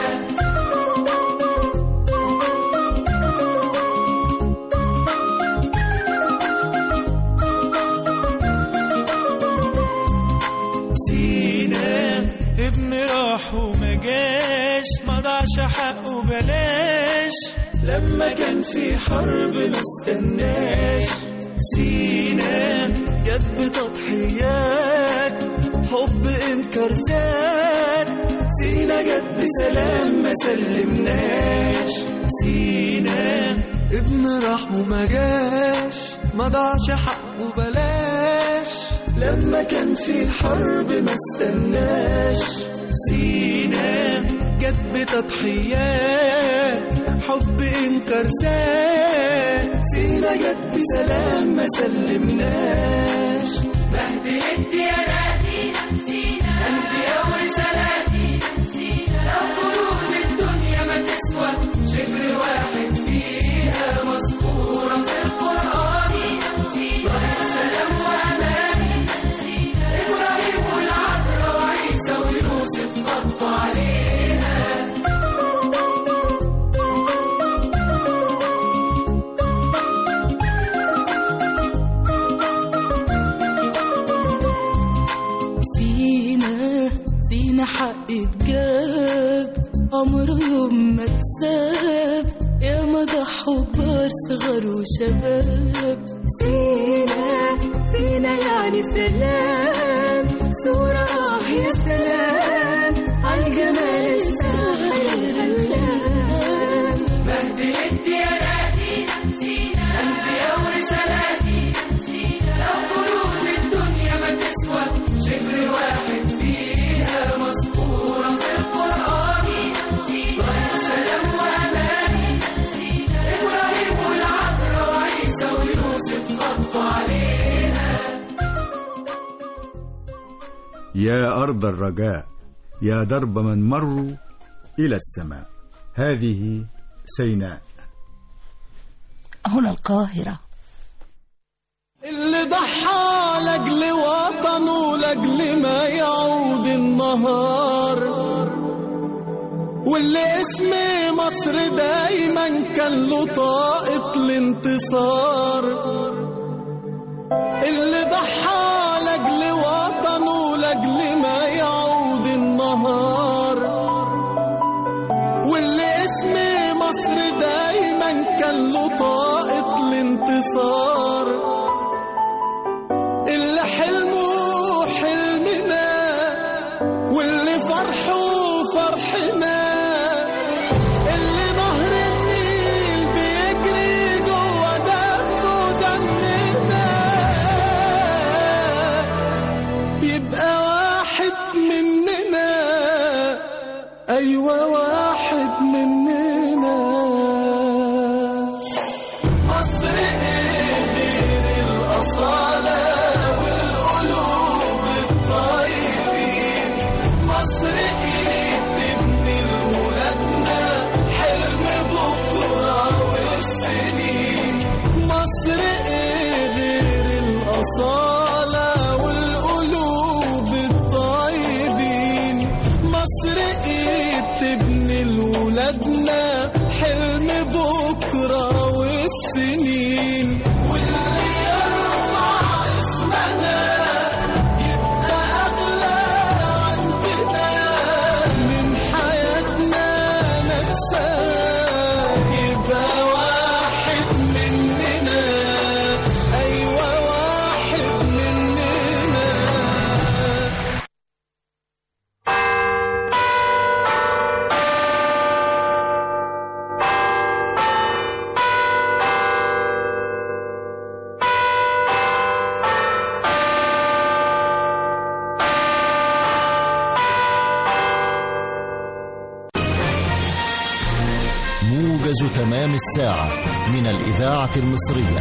سينا ابن راح وما جاش ما ضاعش حقه بلاش لما كان في حرب ما استناش سينا جت بتضحيات حب انكر زاد سينا جت بسلام ما سلمناش سينا ابن راح وما جاش ما ضاعش حقه بلاش لما كان في حرب ما استناش سينا جت بتضحيات حب انكر زاد سينا جت بسلام ما سلمناش مهد الديانات أنبياء ورسالاتي لو كنوز الدنيا ما تسوى شبر واحد فيها مذكورة في القرآن طريق سلام وأمان إبراهيم والعذراء وعيسى ويوسف غطوا عليها فينا فينا حق اتجاب عمره يوم ما اتساب يا ما ضحوا كبار صغار وشباب فينا فينا يعني سلام صورة آه يا سلام عالجمال الساحر هلام مهد الديانات أنبياء ورسالاتي لو كنوز الدنيا ما تسوى شبر واحد فيها مذكورة في القرآن طريق سلام وأمان إبراهيم والعذراء وعيسى ويوسف غطوا عليها يا أرض الرجاء يا درب من مروا إلى السماء هذه سيناء هنا القاهرة اللي ضحى لاجل وطنه لاجل ما يعود النهار واللي اسم مصر دايما كان له طاقة الانتصار اللي ضحى لاجل وطنه لاجل ما يعود النهار واللي اسم مصر دايما كان له طاقة الانتصار واحد مننا أيوة واحد مننا مصر إيه غير الأصالة والقلوب الطيبين مصر إيه تبني لولادنا حلم بكرة والسنين مصر إيه غير الأصالة والقلوب الطيبين مصر إيه تبني لولادنا حلم بكرة والسنين واللي يرفع اسمنا يبقى أغلى عندنا من حياتنا نفسها يبقى واحد مننا أيوة واحد مننا موجز تمام الساعة من الإذاعة المصرية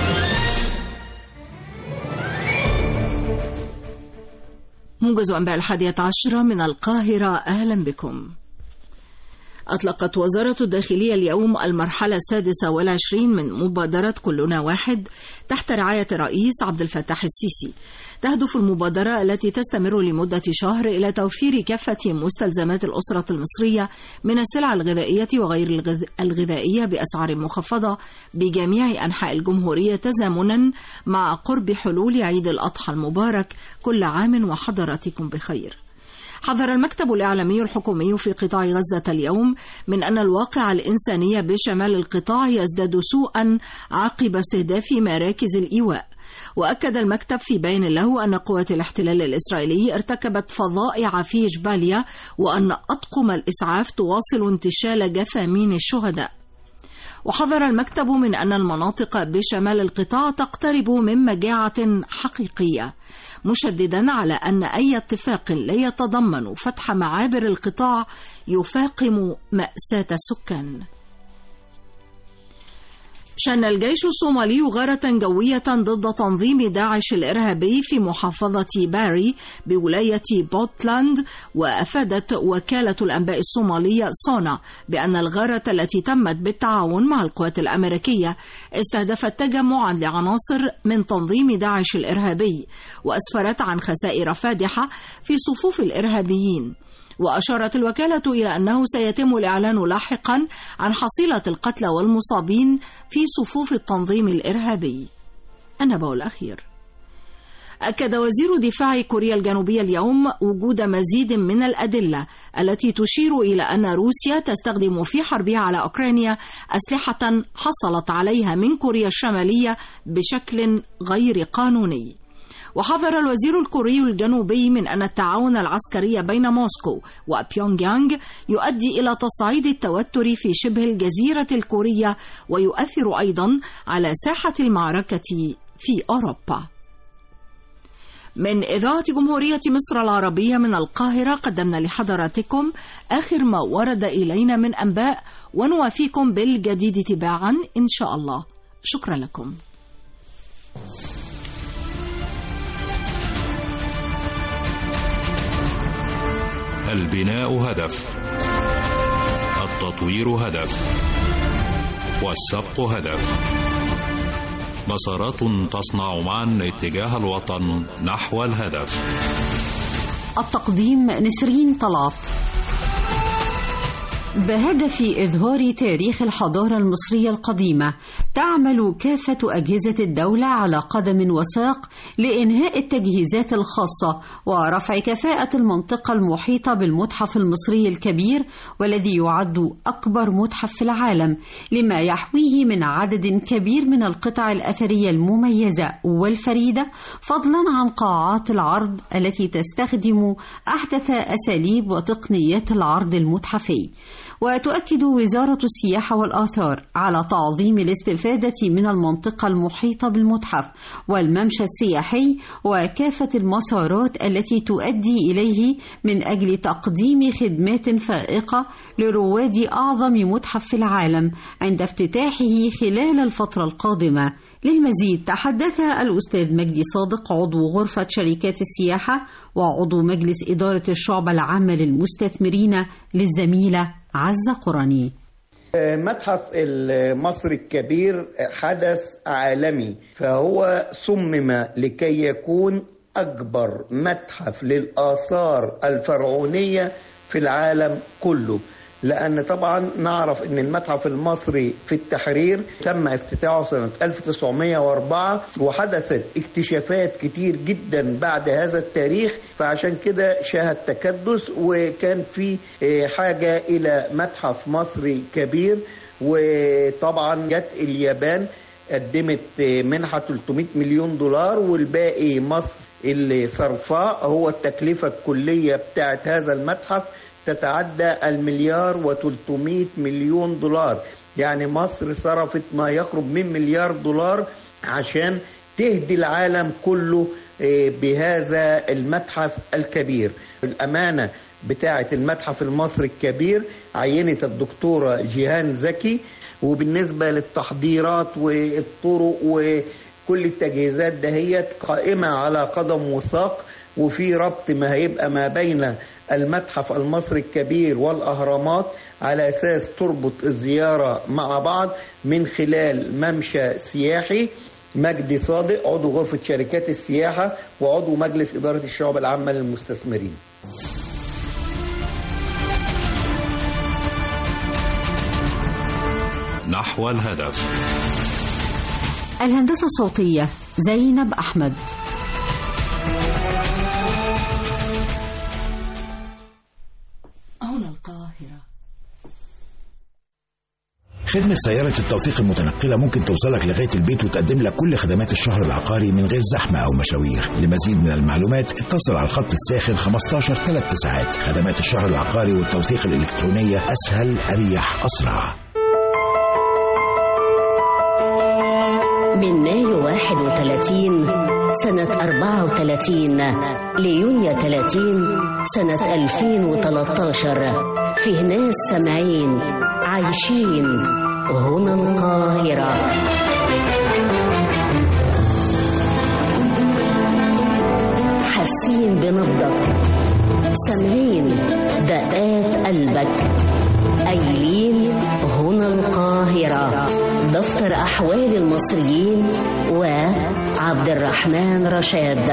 موجز أنباء الحادية عشرة من القاهرة أهلا بكم أطلقت وزارة الداخلية اليوم المرحلة السادسة والعشرين من مبادرة كلنا واحد تحت رعاية الرئيس عبد الفتاح السيسي تهدف المبادرة التي تستمر لمدة شهر إلى توفير كافة مستلزمات الأسرة المصرية من السلع الغذائية وغير الغذ- الغذائية بأسعار مخفضة بجميع أنحاء الجمهورية تزامنا مع قرب حلول عيد الأضحى المبارك كل عام وحضراتكم بخير حذر المكتب الإعلامي الحكومي في قطاع غزة اليوم من أن الواقع الإنساني بشمال القطاع يزداد سوءا عقب استهداف مراكز الإيواء وأكد المكتب في بيان له أن قوات الاحتلال الإسرائيلي ارتكبت فظائع في جباليا وأن أطقم الإسعاف تواصل انتشال جثامين الشهداء وحذر المكتب من أن المناطق بشمال القطاع تقترب من مجاعة حقيقية مشددا على أن أي اتفاق لا يتضمن فتح معابر القطاع يفاقم مأساة السكان شن الجيش الصومالي غارة جوية ضد تنظيم داعش الإرهابي في محافظة باري بولاية بوتلاند وأفادت وكالة الأنباء الصومالية سونا بأن الغارة التي تمت بالتعاون مع القوات الأمريكية استهدفت تجمعا لعناصر من تنظيم داعش الإرهابي وأسفرت عن خسائر فادحة في صفوف الإرهابيين وأشارت الوكالة إلى أنه سيتم الإعلان لاحقا عن حصيلة القتلى والمصابين في صفوف التنظيم الإرهابي النبأ الأخير أكد وزير دفاع كوريا الجنوبية اليوم وجود مزيد من الأدلة التي تشير إلى أن روسيا تستخدم في حربها على أوكرانيا أسلحة حصلت عليها من كوريا الشمالية بشكل غير قانوني وحذر الوزير الكوري الجنوبي من أن التعاون العسكري بين موسكو وبيونغ يانغ يؤدي إلى تصعيد التوتر في شبه الجزيرة الكورية ويؤثر أيضا على ساحة المعركة في أوروبا من إذاعة جمهورية مصر العربية من القاهرة قدمنا لحضراتكم آخر ما ورد إلينا من أنباء ونوافيكم بالجديد تباعا إن شاء الله شكرا لكم البناء هدف التطوير هدف والسبق هدف مسارات تصنع معا اتجاه الوطن نحو الهدف التقديم نسرين طلعت بهدف إظهار تاريخ الحضارة المصرية القديمة تعمل كافة أجهزة الدولة على قدم وساق لإنهاء التجهيزات الخاصة ورفع كفاءة المنطقة المحيطة بالمتحف المصري الكبير والذي يعد أكبر متحف في العالم لما يحويه من عدد كبير من القطع الأثرية المميزة والفريدة فضلا عن قاعات العرض التي تستخدم أحدث أساليب وتقنيات العرض المتحفي وتؤكد وزارة السياحة والآثار على تعظيم الاستفادة من المنطقة المحيطة بالمتحف والممشى السياحي وكافة المسارات التي تؤدي إليه من أجل تقديم خدمات فائقة لرواد أعظم متحف في العالم عند افتتاحه خلال الفترة القادمة للمزيد تحدث الأستاذ مجدي صادق عضو غرفة شركات السياحة وعضو مجلس إدارة الشعبة العامة للمستثمرين للزميلة عزة قرني متحف المصري الكبير حدث عالمي فهو صمم لكي يكون أكبر متحف للآثار الفرعونية في العالم كله لأن طبعا نعرف أن المتحف المصري في التحرير تم افتتاحه سنة 1904 وحدثت اكتشافات كتير جدا بعد هذا التاريخ فعشان كده شهد تكدس وكان في حاجة إلى متحف مصري كبير وطبعا جت اليابان قدمت منحة 300 مليون دولار والباقي مصر اللي صرفاه هو التكلفة الكلية بتاعت هذا المتحف تتعدى المليار و300 مليون دولار يعني مصر صرفت ما يقرب من مليار دولار عشان تهدي العالم كله بهذا المتحف الكبير الأمانة بتاعة المتحف المصري الكبير عينت الدكتورة جيهان زكي وبالنسبة للتحضيرات والطرق وكل التجهيزات دهيت قائمة على قدم وساق وفي ربط ما هيبقى ما بين المتحف المصري الكبير والأهرامات على أساس تربط الزيارة مع بعض من خلال ممشى سياحي مجدي صادق عضو غرفة شركات السياحة وعضو مجلس إدارة الشعب العامة للمستثمرين نحو الهدف الهندسة الصوتية زينب أحمد هنا القاهرة خدمة سيارة التوثيق المتنقلة ممكن توصلك لغاية البيت وتقدم لك كل خدمات الشهر العقاري من غير زحمة أو مشاوير لمزيد من المعلومات اتصل على الخط الساخن 15 3 ساعات خدمات الشهر العقاري والتوثيق الإلكترونية أسهل أريح أسرع من مايو 31 سنة 34 ليونيو 30 سنة 2013 فيه ناس سامعين عايشين هنا القاهرة حاسين بنبضك سامعين دقات قلبك قايلين هنا القاهرة دفتر أحوال المصريين وعبد الرحمن رشاد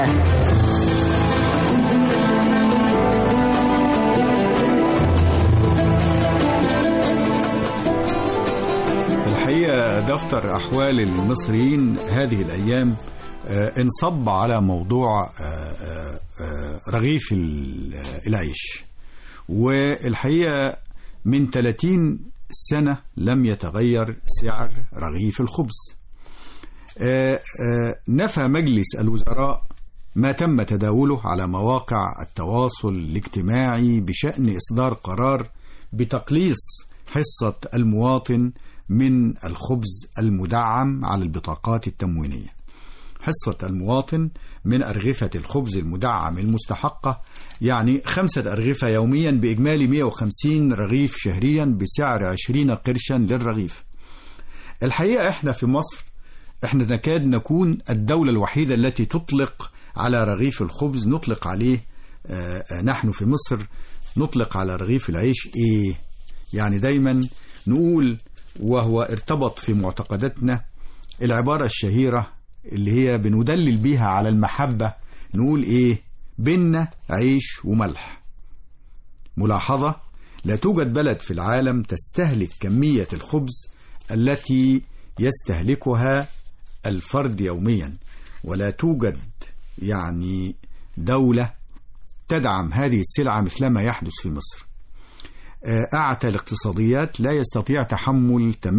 الحقيقة دفتر أحوال المصريين هذه الأيام آه، انصب على موضوع آه، آه، آه، رغيف ال- العيش والحقيقة من 30 سنة لم يتغير سعر رغيف الخبز آه، آه، نفى مجلس الوزراء ما تم تداوله على مواقع التواصل الاجتماعي بشأن إصدار قرار بتقليص حصة المواطن من الخبز المدعم على البطاقات التموينية حصة المواطن من أرغفة الخبز المدعم المستحقة يعني خمسة أرغفة يوميا بإجمالي 150 رغيف شهريا بسعر 20 قرشا للرغيف الحقيقة احنا في مصر احنا نكاد نكون الدولة الوحيدة التي تطلق على رغيف الخبز نطلق عليه آه، آه، نحن في مصر نطلق على رغيف العيش ايه يعني دايما نقول وهو ارتبط في معتقداتنا العبارة الشهيرة اللي هي بندلل بيها على المحبة نقول ايه بينا عيش وملح ملاحظة لا توجد بلد في العالم تستهلك كمية الخبز التي يستهلكها الفرد يوميا ولا توجد يعني دولة تدعم هذه السلعة مثلما يحدث في مصر آه، أعتى الاقتصاديات لا يستطيع تحمل 98%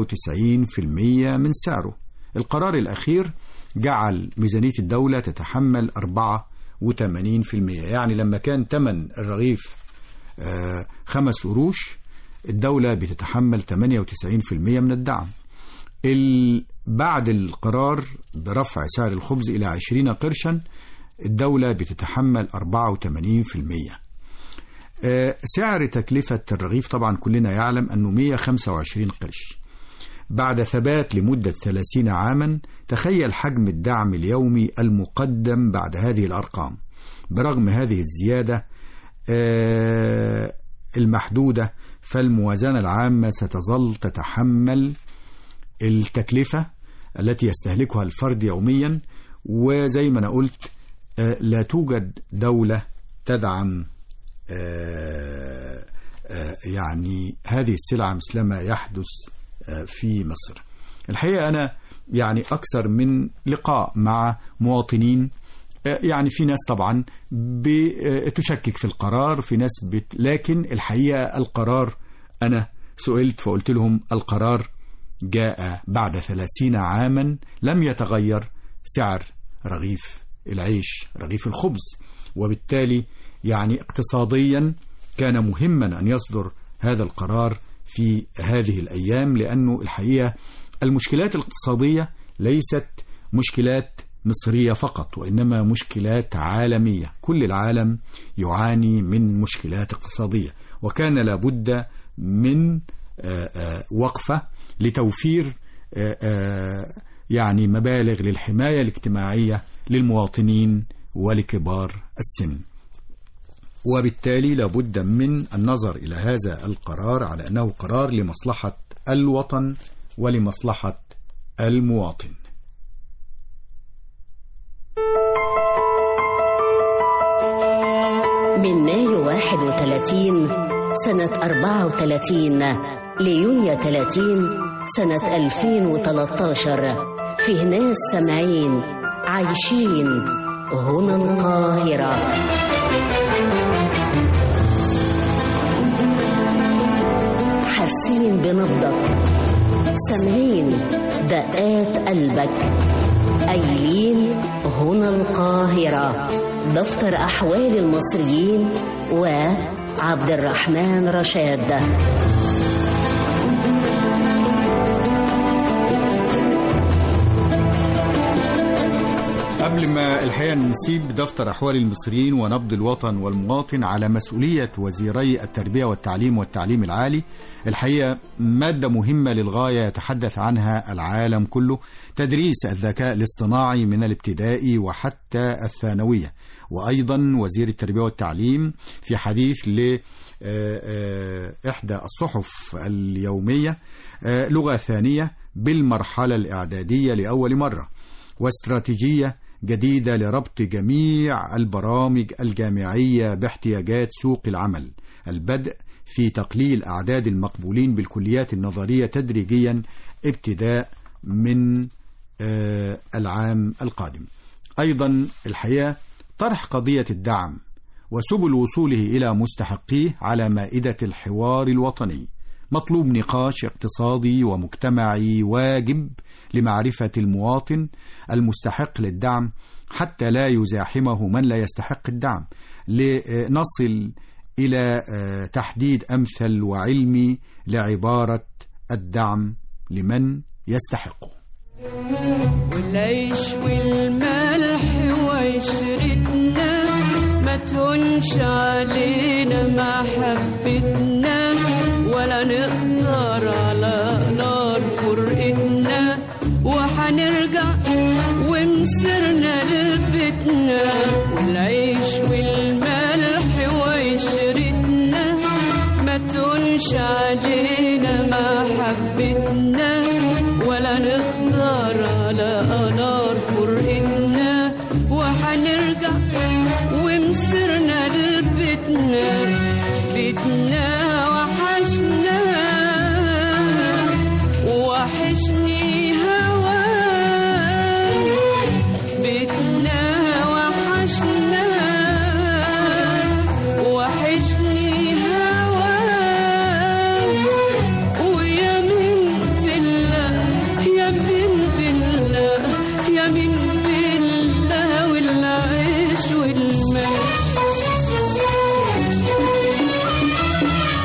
من سعره القرار الأخير جعل ميزانية الدولة تتحمل 84% يعني لما كان ثمن الرغيف آه، خمس قروش الدولة بتتحمل 98% من الدعم ال- بعد القرار برفع سعر الخبز إلى 20 قرشا الدولة بتتحمل 84% آه، سعر تكلفة الرغيف طبعا كلنا يعلم أنه 125 قرش بعد ثبات لمدة 30 عاما تخيل حجم الدعم اليومي المقدم بعد هذه الأرقام برغم هذه الزيادة آه، المحدودة فالموازنة العامة ستظل تتحمل التكلفة التي يستهلكها الفرد يوميا وزي ما أنا قلت آه، لا توجد دولة تدعم آه، آه، يعني هذه السلعة مثلما يحدث آه، في مصر الحقيقة أنا يعني أكثر من لقاء مع مواطنين آه، يعني في ناس طبعا بتشكك في القرار في ناس بت... لكن الحقيقة القرار أنا سئلت فقلت لهم القرار جاء بعد ثلاثين عاما لم يتغير سعر رغيف العيش رغيف الخبز وبالتالي يعني اقتصاديا كان مهما أن يصدر هذا القرار في هذه الأيام لأنه الحقيقة المشكلات الاقتصادية ليست مشكلات مصرية فقط وإنما مشكلات عالمية كل العالم يعاني من مشكلات اقتصادية وكان لابد من آه، آه، وقفة لتوفير آه، آه، يعني مبالغ للحماية الاجتماعية للمواطنين ولكبار السن وبالتالي لابد من النظر إلى هذا القرار على أنه قرار لمصلحة الوطن ولمصلحة المواطن من مايو 31 سنة 34 ليونيو 30 سنة 2013 فيه ناس سامعين عايشين هنا القاهرة حاسين بنبضك سامعين دقات قلبك قايلين هنا القاهرة دفتر أحوال المصريين وعبد الرحمن رشاد قبل ما الحقيقة نسيب دفتر أحوال المصريين ونبض الوطن والمواطن على مسؤولية وزيري التربية والتعليم والتعليم العالي الحقيقة مادة مهمة للغاية يتحدث عنها العالم كله تدريس الذكاء الاصطناعي من الابتدائي وحتى الثانوية وأيضا وزير التربية والتعليم في حديث ل آه، آه، إحدى الصحف اليومية آه، لغة ثانية بالمرحلة الإعدادية لأول مرة واستراتيجية جديدة لربط جميع البرامج الجامعية باحتياجات سوق العمل البدء في تقليل أعداد المقبولين بالكليات النظرية تدريجيا ابتداء من آه، العام القادم أيضا الحقيقة طرح قضية الدعم وسبل وصوله إلى مستحقيه على مائدة الحوار الوطني مطلوب نقاش اقتصادي ومجتمعي واجب لمعرفة المواطن المستحق للدعم حتى لا يزاحمه من لا يستحق الدعم لنصل إلى آه، تحديد أمثل وعلمي لعبارة الدعم لمن يستحقه والعيش والملح وعشرتنا ما تهونش علينا محبتنا ولا نقدر على نار فرقتنا وحنرجع ومسرنا لبيتنا والعيش والملح وعشرتنا ما تهونش علينا محبتنا ولا نقدر على نار فرقتنا وحنرجع ومسرنا لبيتنا بيتنا وحشنا وحشني هوا بيتنا وحشنا وحشني هوا ويا من بالله يا من بالله يا من بالله والعيش والمال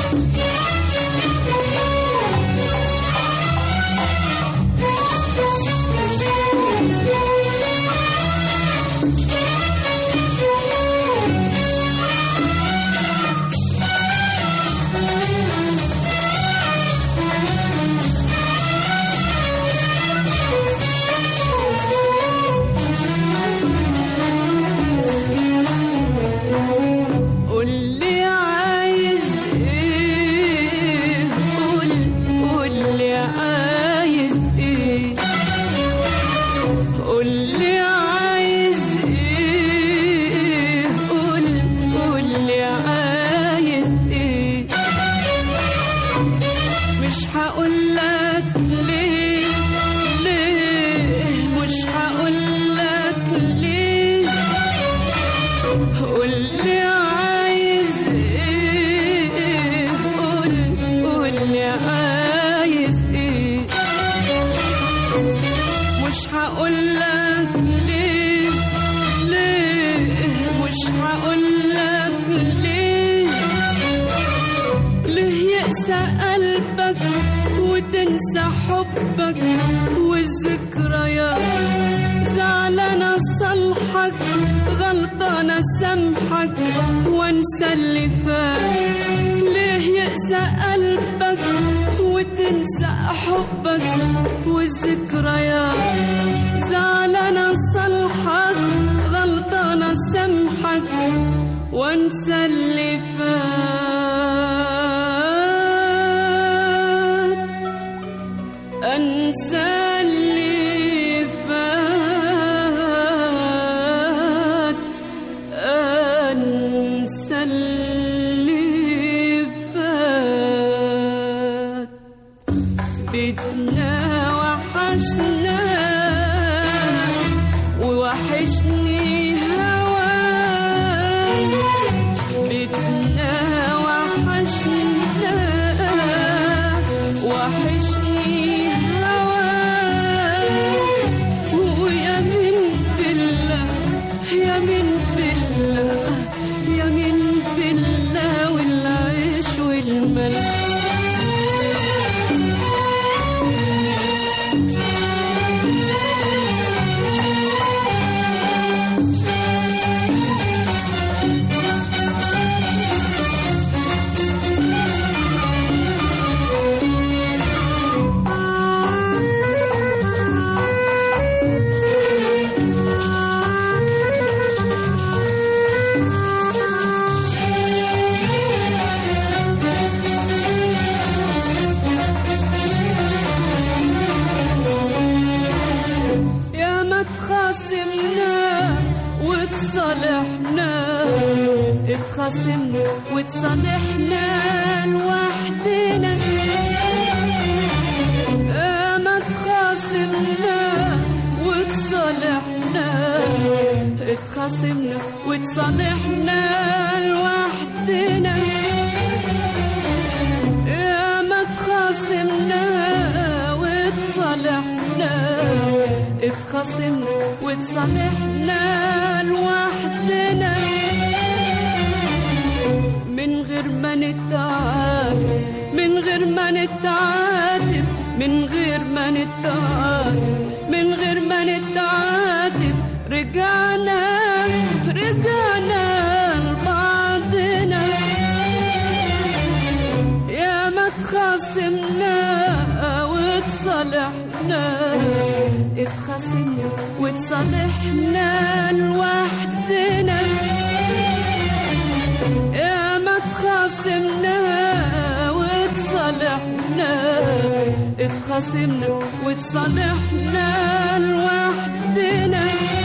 يقسى قلبك وتنسى حبك والذكريات زعلانة صالحك غلطانة سامحك وانسى اللي فات ليه يقسى قلبك وتنسى حبك والذكريات زعلانة صالحك غلطانة سامحك وانسى اللي فات انسى اللي فات انسى اللي فات بيتنا وحشنا ووحشني هواك بيتنا وحشنا وحشني هواك ويا من بالله يا من بالله يا من بالله والعيش والملح يا ما تخاصمنا وتصالحنا اتخاصمنا وتصالحنا لوحدنا يا ما تخاصمنا وتصالحنا اتخاصمنا وتصالحنا لوحدنا يا ما تخاصمنا وتصالحنا اتخاصمنا وتصالحنا لوحدنا من غير ما نتعاتب من غير ما نتعاتب من غير ما نتعاتب من غير ما نتعاتب رجعنا رجعنا لبعضنا يا ما تخاصمنا وتصالحنا اتخاصمنا وتصالحنا لوحدنا يا ما تخاصمنا وتصالحنا اتخاصمنا وتصالحنا لوحدنا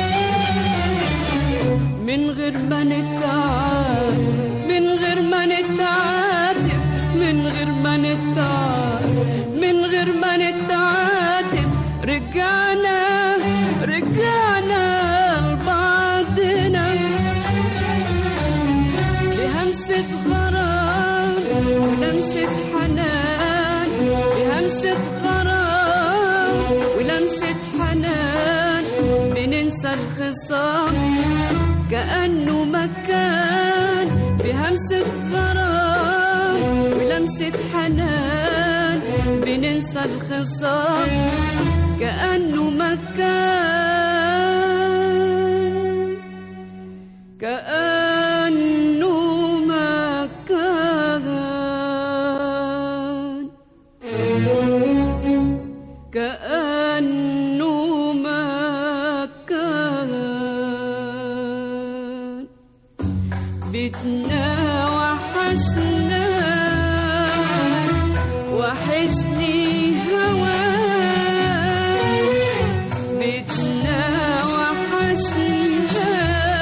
من غير ما نتعاتب من غير ما نتعاتب من غير ما نتعاتب من غير ما نتعاتب رجعنا رجعنا لبعضنا بهمسة غرام ولمسة حنان بهمسة غرام ولمسة حنان بننسى الخصام كأنه مكان بهمسة غرام ولمسة حنان بننسى الخصام كأنه مكان كأنه مكان كأنه مكان بيتنا وحشنا وحشني هواك بيتنا وحشنا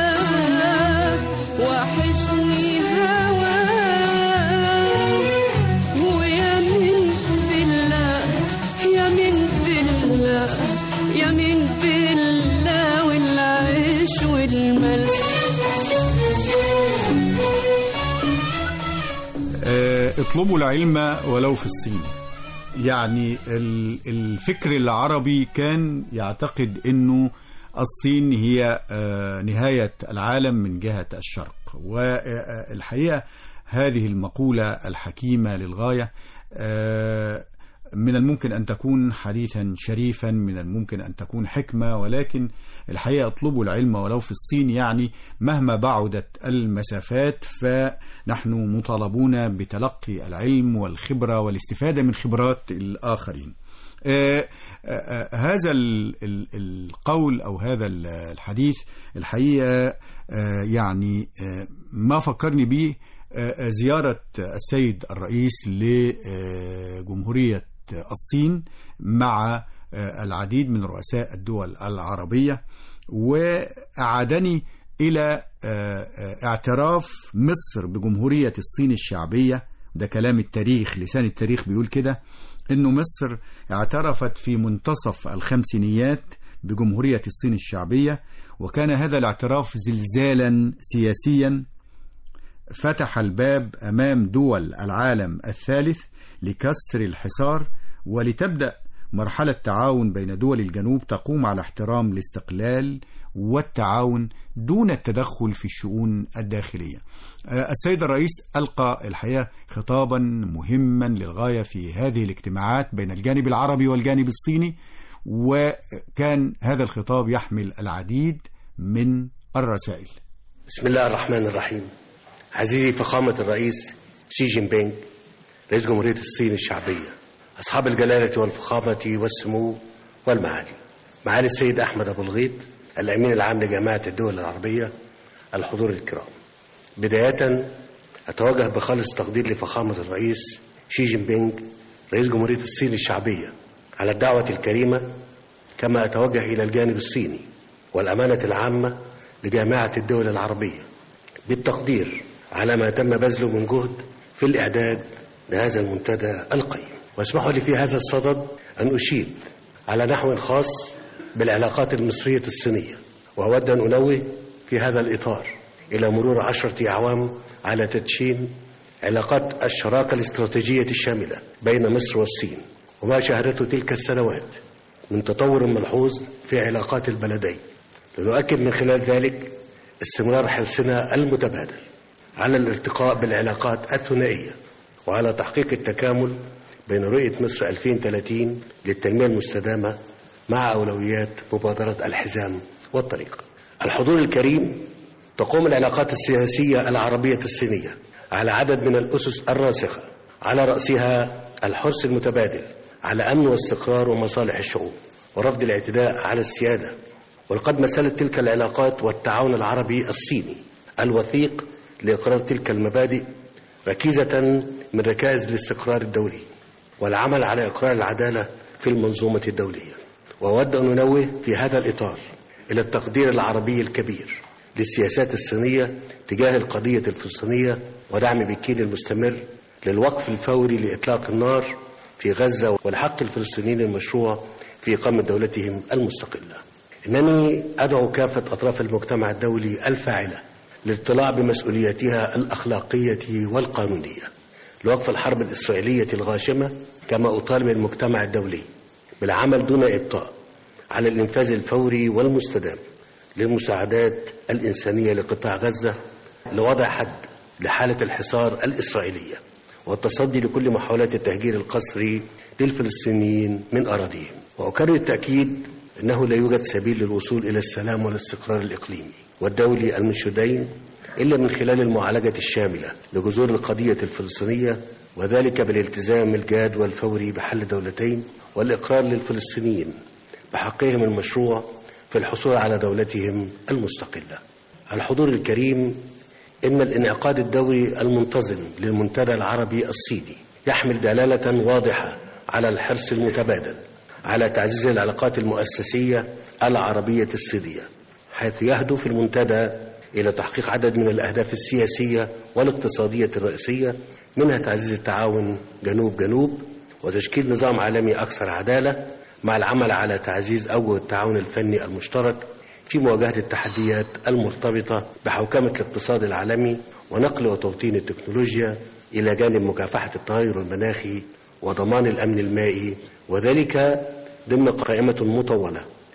وحشني هواك ويا من بالله يا من بالله يا من بالله والعيش والملح آه، اطلبوا العلم ولو في الصين يعني ال- الفكر العربي كان يعتقد انه الصين هي آه، نهاية العالم من جهة الشرق والحقيقة هذه المقولة الحكيمة للغاية آه، من الممكن أن تكون حديثا شريفا من الممكن أن تكون حكمة ولكن الحقيقة اطلبوا العلم ولو في الصين يعني مهما بعدت المسافات فنحن مطالبون بتلقي العلم والخبرة والاستفادة من خبرات الآخرين آه، آه، آه، هذا ال- ال- القول أو هذا ال- الحديث الحقيقة آه، يعني آه، ما فكرني به آه، زيارة السيد الرئيس لجمهورية الصين مع آه، العديد من رؤساء الدول العربية وأعادني إلى آه، آه، اعتراف مصر بجمهورية الصين الشعبية ده كلام التاريخ لسان التاريخ بيقول كده انه مصر اعترفت في منتصف الخمسينيات بجمهورية الصين الشعبية وكان هذا الاعتراف زلزالا سياسيا فتح الباب امام دول العالم الثالث لكسر الحصار ولتبدا مرحله تعاون بين دول الجنوب تقوم على احترام الاستقلال والتعاون دون التدخل في الشؤون الداخليه. آه، السيد الرئيس القى الحقيقه خطابا مهما للغايه في هذه الاجتماعات بين الجانب العربي والجانب الصيني وكان هذا الخطاب يحمل العديد من الرسائل. بسم الله الرحمن الرحيم عزيزي فخامة الرئيس شي جين بينغ رئيس جمهورية الصين الشعبية أصحاب الجلالة والفخامة والسمو والمعالي معالي السيد أحمد أبو الغيط الأمين العام لجامعة الدول العربية الحضور الكرام بداية أتوجه بخالص تقدير لفخامة الرئيس شي جين بينغ رئيس جمهورية الصين الشعبية على الدعوة الكريمة كما أتوجه إلى الجانب الصيني والأمانة العامة لجامعة الدول العربية بالتقدير على ما تم بذله من جهد في الإعداد لهذا المنتدى القيم واسمحوا لي في هذا الصدد أن أشيد على نحو خاص بالعلاقات المصرية الصينية وأود أن أنوه في هذا الإطار إلى مرور عشرة أعوام على تدشين علاقات الشراكة الاستراتيجية الشاملة بين مصر والصين وما شهدته تلك السنوات من تطور ملحوظ في علاقات البلدين لنؤكد من خلال ذلك استمرار حرصنا المتبادل على الارتقاء بالعلاقات الثنائية وعلى تحقيق التكامل بين رؤية مصر 2030 للتنمية المستدامة مع أولويات مبادرة الحزام والطريق الحضور الكريم تقوم العلاقات السياسية العربية الصينية على عدد من الأسس الراسخة على رأسها الحرص المتبادل على أمن واستقرار ومصالح الشعوب ورفض الاعتداء على السيادة ولقد مثلت تلك العلاقات والتعاون العربي الصيني الوثيق لإقرار تلك المبادئ ركيزة من ركائز الاستقرار الدولي والعمل على إقرار العدالة في المنظومة الدولية وأود أن أنوه في هذا الإطار إلى التقدير العربي الكبير للسياسات الصينية تجاه القضية الفلسطينية ودعم بكين المستمر للوقف الفوري لإطلاق النار في غزة والحق الفلسطينيين المشروع في إقامة دولتهم المستقلة إنني أدعو كافة أطراف المجتمع الدولي الفاعلة للاطلاع بمسؤولياتها الأخلاقية والقانونية لوقف الحرب الإسرائيلية الغاشمة كما أطالب المجتمع الدولي بالعمل دون إبطاء على الإنفاذ الفوري والمستدام للمساعدات الإنسانية لقطاع غزة لوضع حد لحالة الحصار الإسرائيلية والتصدي لكل محاولات التهجير القسري للفلسطينيين من أراضيهم وأكرر التأكيد أنه لا يوجد سبيل للوصول إلى السلام والاستقرار الإقليمي والدولي المنشودين إلا من خلال المعالجة الشاملة لجذور القضية الفلسطينية وذلك بالالتزام الجاد والفوري بحل دولتين والإقرار للفلسطينيين بحقهم المشروع في الحصول على دولتهم المستقلة الحضور الكريم إن الانعقاد الدوري المنتظم للمنتدى العربي الصيني يحمل دلالة واضحة على الحرص المتبادل على تعزيز العلاقات المؤسسية العربية الصينية حيث يهدف المنتدى إلى تحقيق عدد من الأهداف السياسية والاقتصادية الرئيسية منها تعزيز التعاون جنوب جنوب وتشكيل نظام عالمي أكثر عدالة مع العمل على تعزيز أوجه التعاون الفني المشترك في مواجهة التحديات المرتبطة بحوكمة الاقتصاد العالمي ونقل وتوطين التكنولوجيا إلى جانب مكافحة التغير المناخي وضمان الأمن المائي وذلك ضمن قائمة مطولة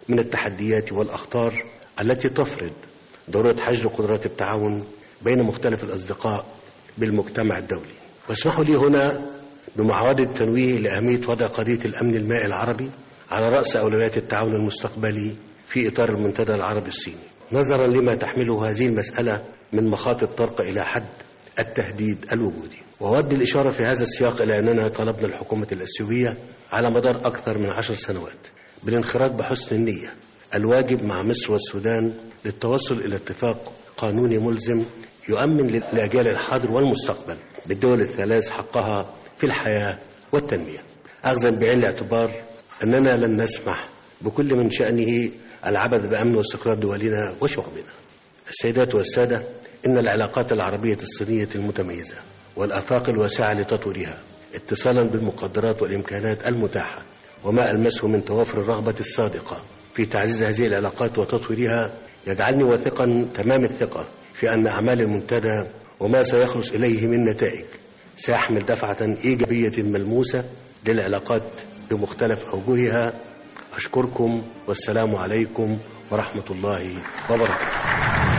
من التحديات والأخطار التي تفرض ضرورة حجر قدرات التعاون بين مختلف الأصدقاء بالمجتمع الدولي واسمحوا لي هنا بمعاودة التنويه لأهمية وضع قضية الأمن المائي العربي على رأس أولويات التعاون المستقبلي في إطار المنتدى العربي الصيني نظرا لما تحمله هذه المسألة من مخاطر ترقى إلى حد التهديد الوجودي وأود الإشارة في هذا السياق إلى أننا طلبنا الحكومة الأثيوبية على مدار أكثر من عشر سنوات بالانخراط بحسن النية الواجب مع مصر والسودان للتوصل إلى اتفاق قانوني ملزم يؤمن للأجيال الحاضر والمستقبل بالدول الثلاث حقها في الحياة والتنمية أخذا بعين الاعتبار أننا لن نسمح بكل من شأنه العبث بأمن واستقرار دولنا وشعوبنا السيدات والسادة إن العلاقات العربية الصينية المتميزة والآفاق الواسعة لتطويرها اتصالا بالمقدرات والإمكانات المتاحة وما ألمسه من توافر الرغبة الصادقة في تعزيز هذه العلاقات وتطويرها يجعلني واثقا تمام الثقة في أن أعمال المنتدى وما سيخلص إليه من نتائج سيحمل دفعة إيجابية ملموسة للعلاقات بمختلف أوجهها أشكركم والسلام عليكم ورحمة الله وبركاته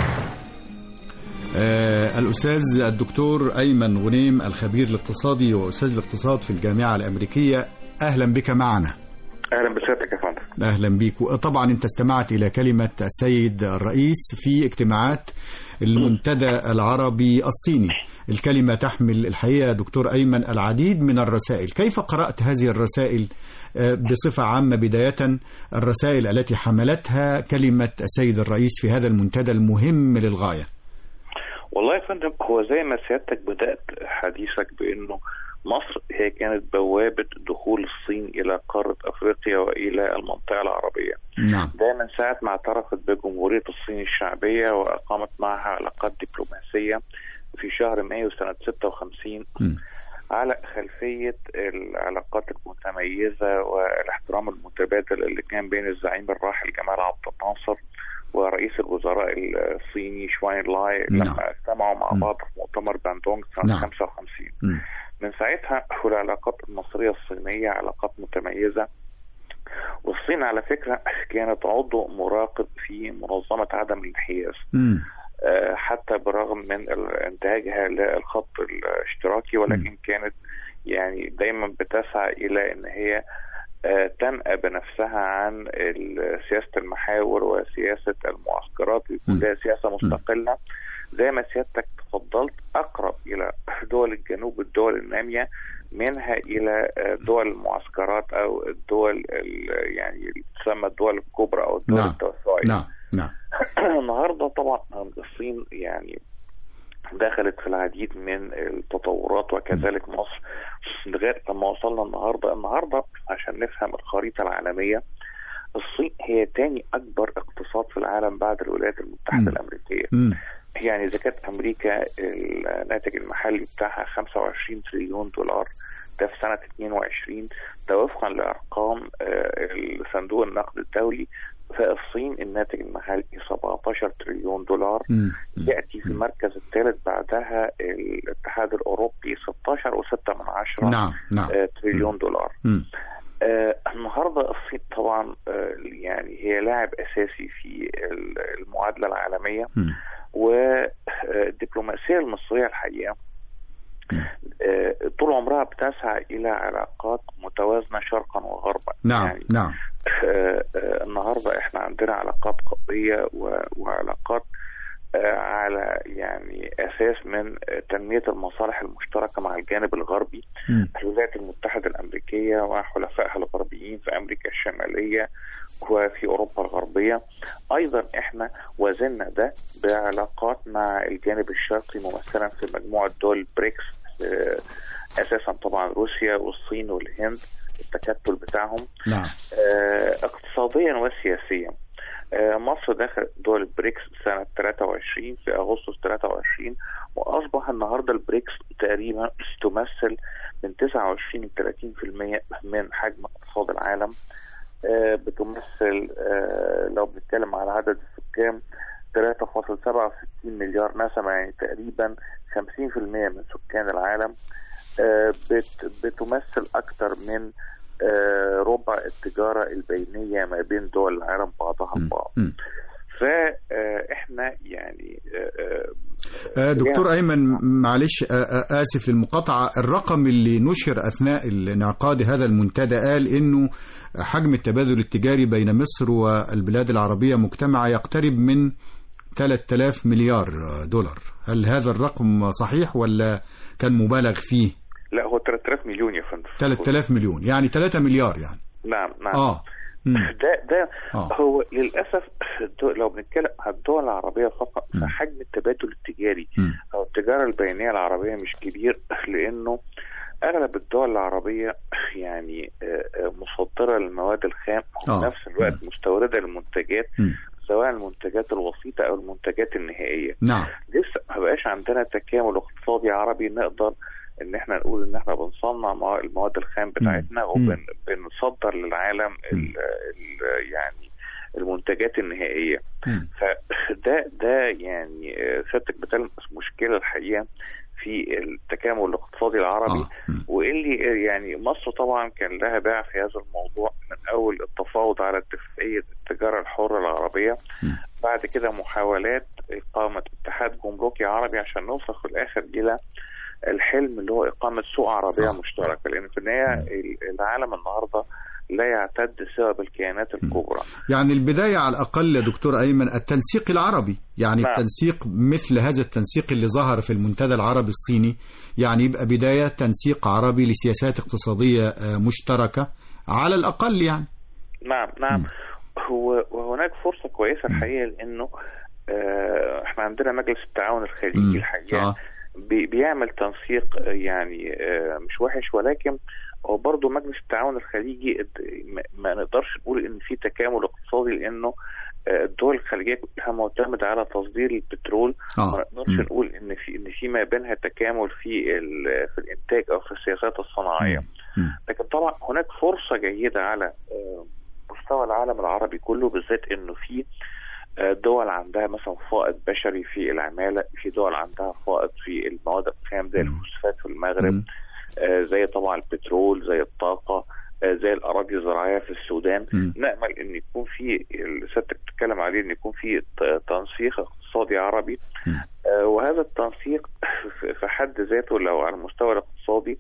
آه الأستاذ الدكتور أيمن غنيم الخبير الاقتصادي وأستاذ الاقتصاد في الجامعة الأمريكية أهلا بك معنا اهلا بسيادتك يا فندم أهلا بك وطبعا أنت استمعت إلى كلمة السيد الرئيس في اجتماعات المنتدى العربي الصيني الكلمة تحمل الحقيقة دكتور أيمن العديد من الرسائل كيف قرأت هذه الرسائل بصفة عامة بداية الرسائل التي حملتها كلمة السيد الرئيس في هذا المنتدى المهم للغاية والله يا فندم هو زي ما سيادتك بدأت حديثك بأنه مصر هي كانت بوابة دخول الصين إلى قارة أفريقيا وإلى المنطقة العربية نعم ده من ساعة ما اعترفت بجمهورية الصين الشعبية وأقامت معها علاقات دبلوماسية في شهر مايو سنة 56 م. على خلفية العلاقات المتميزة والاحترام المتبادل اللي كان بين الزعيم الراحل جمال عبد الناصر ورئيس الوزراء الصيني شواين لاي نعم. لما اجتمعوا مع بعض في مؤتمر باندونج سنة نعم. 55 م. من ساعتها والعلاقات المصرية الصينية علاقات متميزة والصين على فكرة كانت عضو مراقب في منظمة عدم الانحياز م. آه، حتى بالرغم من ال- انتهاجها للخط الاشتراكي ولكن كانت يعني دايما بتسعى الى ان هي آه، تنأى بنفسها عن ال- سياسة المحاور وسياسة المعسكرات ويكون لها سياسة مستقلة زي ما سيادتك تفضلت أقرب إلى دول الجنوب الدول النامية منها إلى آه، دول المعسكرات أو الدول ال- يعني اللي تسمى الدول الكبرى أو الدول نعم التوسعية نعم نعم النهارده طبعا الصين يعني دخلت في العديد من التطورات وكذلك مصر لغايه لما وصلنا النهارده النهارده عشان نفهم الخريطه العالميه الصين هي تاني اكبر اقتصاد في العالم بعد الولايات المتحده الامريكيه م. يعني اذا كانت امريكا الناتج المحلي بتاعها 25 تريليون دولار ده في سنه 22 ده وفقا لارقام آه، صندوق النقد الدولي فالصين الناتج المحلي 17 تريليون دولار م. ياتي في المركز الثالث بعدها الاتحاد الاوروبي 16 و6 من عشرة نعم نعم آه، تريليون دولار م. آه النهارده الصين طبعا آه يعني هي لاعب اساسي في ال- المعادله العالميه م. والدبلوماسيه المصريه الحقيقه آه طول عمرها بتسعى الى علاقات متوازنه شرقا وغربا نعم يعني نعم آه آه النهارده احنا عندنا علاقات قويه و- وعلاقات آه، على يعني اساس من آه، تنميه المصالح المشتركه مع الجانب الغربي م. الولايات المتحده الامريكيه وحلفائها الغربيين في امريكا الشماليه وفي اوروبا الغربيه ايضا احنا وزننا ده بعلاقات مع الجانب الشرقي ممثلا في مجموعه دول بريكس آه، اساسا طبعا روسيا والصين والهند التكتل بتاعهم نعم آه، اقتصاديا وسياسيا آه، مصر دخلت دول البريكس سنة 23 في أغسطس 23 وأصبح النهاردة البريكس تقريبا تمثل من 29 ل 30% من حجم اقتصاد العالم آه، بتمثل آه، لو بنتكلم على عدد السكان 3.67 مليار نسمة يعني تقريبا 50% من سكان العالم آه، بت- بتمثل أكثر من آه، ربع التجاره البينيه ما بين دول العالم بعضها البعض فاحنا يعني آه، آه، آه، دكتور أيمن معلش آه، آه، آسف للمقاطعة الرقم اللي نشر أثناء انعقاد هذا المنتدى قال إنه حجم التبادل التجاري بين مصر والبلاد العربية مجتمعة يقترب من 3000 مليار دولار هل هذا الرقم صحيح ولا كان مبالغ فيه لا هو 3000 مليون يا فندم 3000 مليون يعني 3 مليار يعني نعم نعم اه مم. ده ده آه. هو للاسف الدو- لو بنتكلم عن الدول العربيه فقط فحجم التبادل التجاري او التجاره البينيه العربيه مش كبير لانه اغلب الدول العربيه يعني آه، آه، مصدره للمواد الخام وفي آه. نفس الوقت مستورده للمنتجات سواء المنتجات الوسيطه او المنتجات النهائيه نعم لسه ما بقاش عندنا تكامل اقتصادي عربي نقدر ان احنا نقول ان احنا بنصنع موا- المواد الخام بتاعتنا وبنصدر للعالم ال ال يعني المنتجات النهائيه فده ده يعني آه، سيادتك بتلمس مشكله الحقيقه في التكامل الاقتصادي العربي واللي آه، يعني مصر طبعا كان لها باع في هذا الموضوع من اول التفاوض على اتفاقيه التجاره الحره العربيه بعد كده محاولات اقامه اتحاد جمركي عربي عشان نوصل في الاخر الى الحلم اللي هو اقامه سوق عربيه مشتركه لان في النهايه ال- العالم النهارده لا يعتد سوى بالكيانات الكبرى يعني البداية على الأقل يا دكتور أيمن التنسيق العربي يعني نعم. التنسيق مثل هذا التنسيق اللي ظهر في المنتدى العربي الصيني يعني يبقى بداية تنسيق عربي لسياسات اقتصادية آه، مشتركة على الأقل يعني نعم نعم هو وهناك فرصه كويسه الحقيقه لانه آه، احنا عندنا مجلس التعاون الخليجي مم. الحقيقه آه. بي- بيعمل تنسيق آه، يعني آه، مش وحش ولكن هو برضه مجلس التعاون الخليجي اد- ما- ما نقدرش نقول ان في تكامل اقتصادي لانه آه، الدول الخليجيه كلها معتمده على تصدير البترول آه. ما نقدرش مم. نقول ان في ان في ما بينها تكامل في ال- في الانتاج او في السياسات الصناعيه لكن طبعا هناك فرصه جيده على آه، مستوى العالم العربي كله بالذات انه في آه، دول عندها مثلا فائض بشري في العماله في دول عندها فائض في المواد الخام زي الفوسفات في المغرب آه، زي طبعا البترول زي الطاقه آه، زي الاراضي الزراعيه في السودان مم. نامل ان يكون في اللي سيادتك بتتكلم عليه ان يكون في ت- تنسيق اقتصادي عربي آه، وهذا التنسيق في- في حد ذاته لو على المستوى الاقتصادي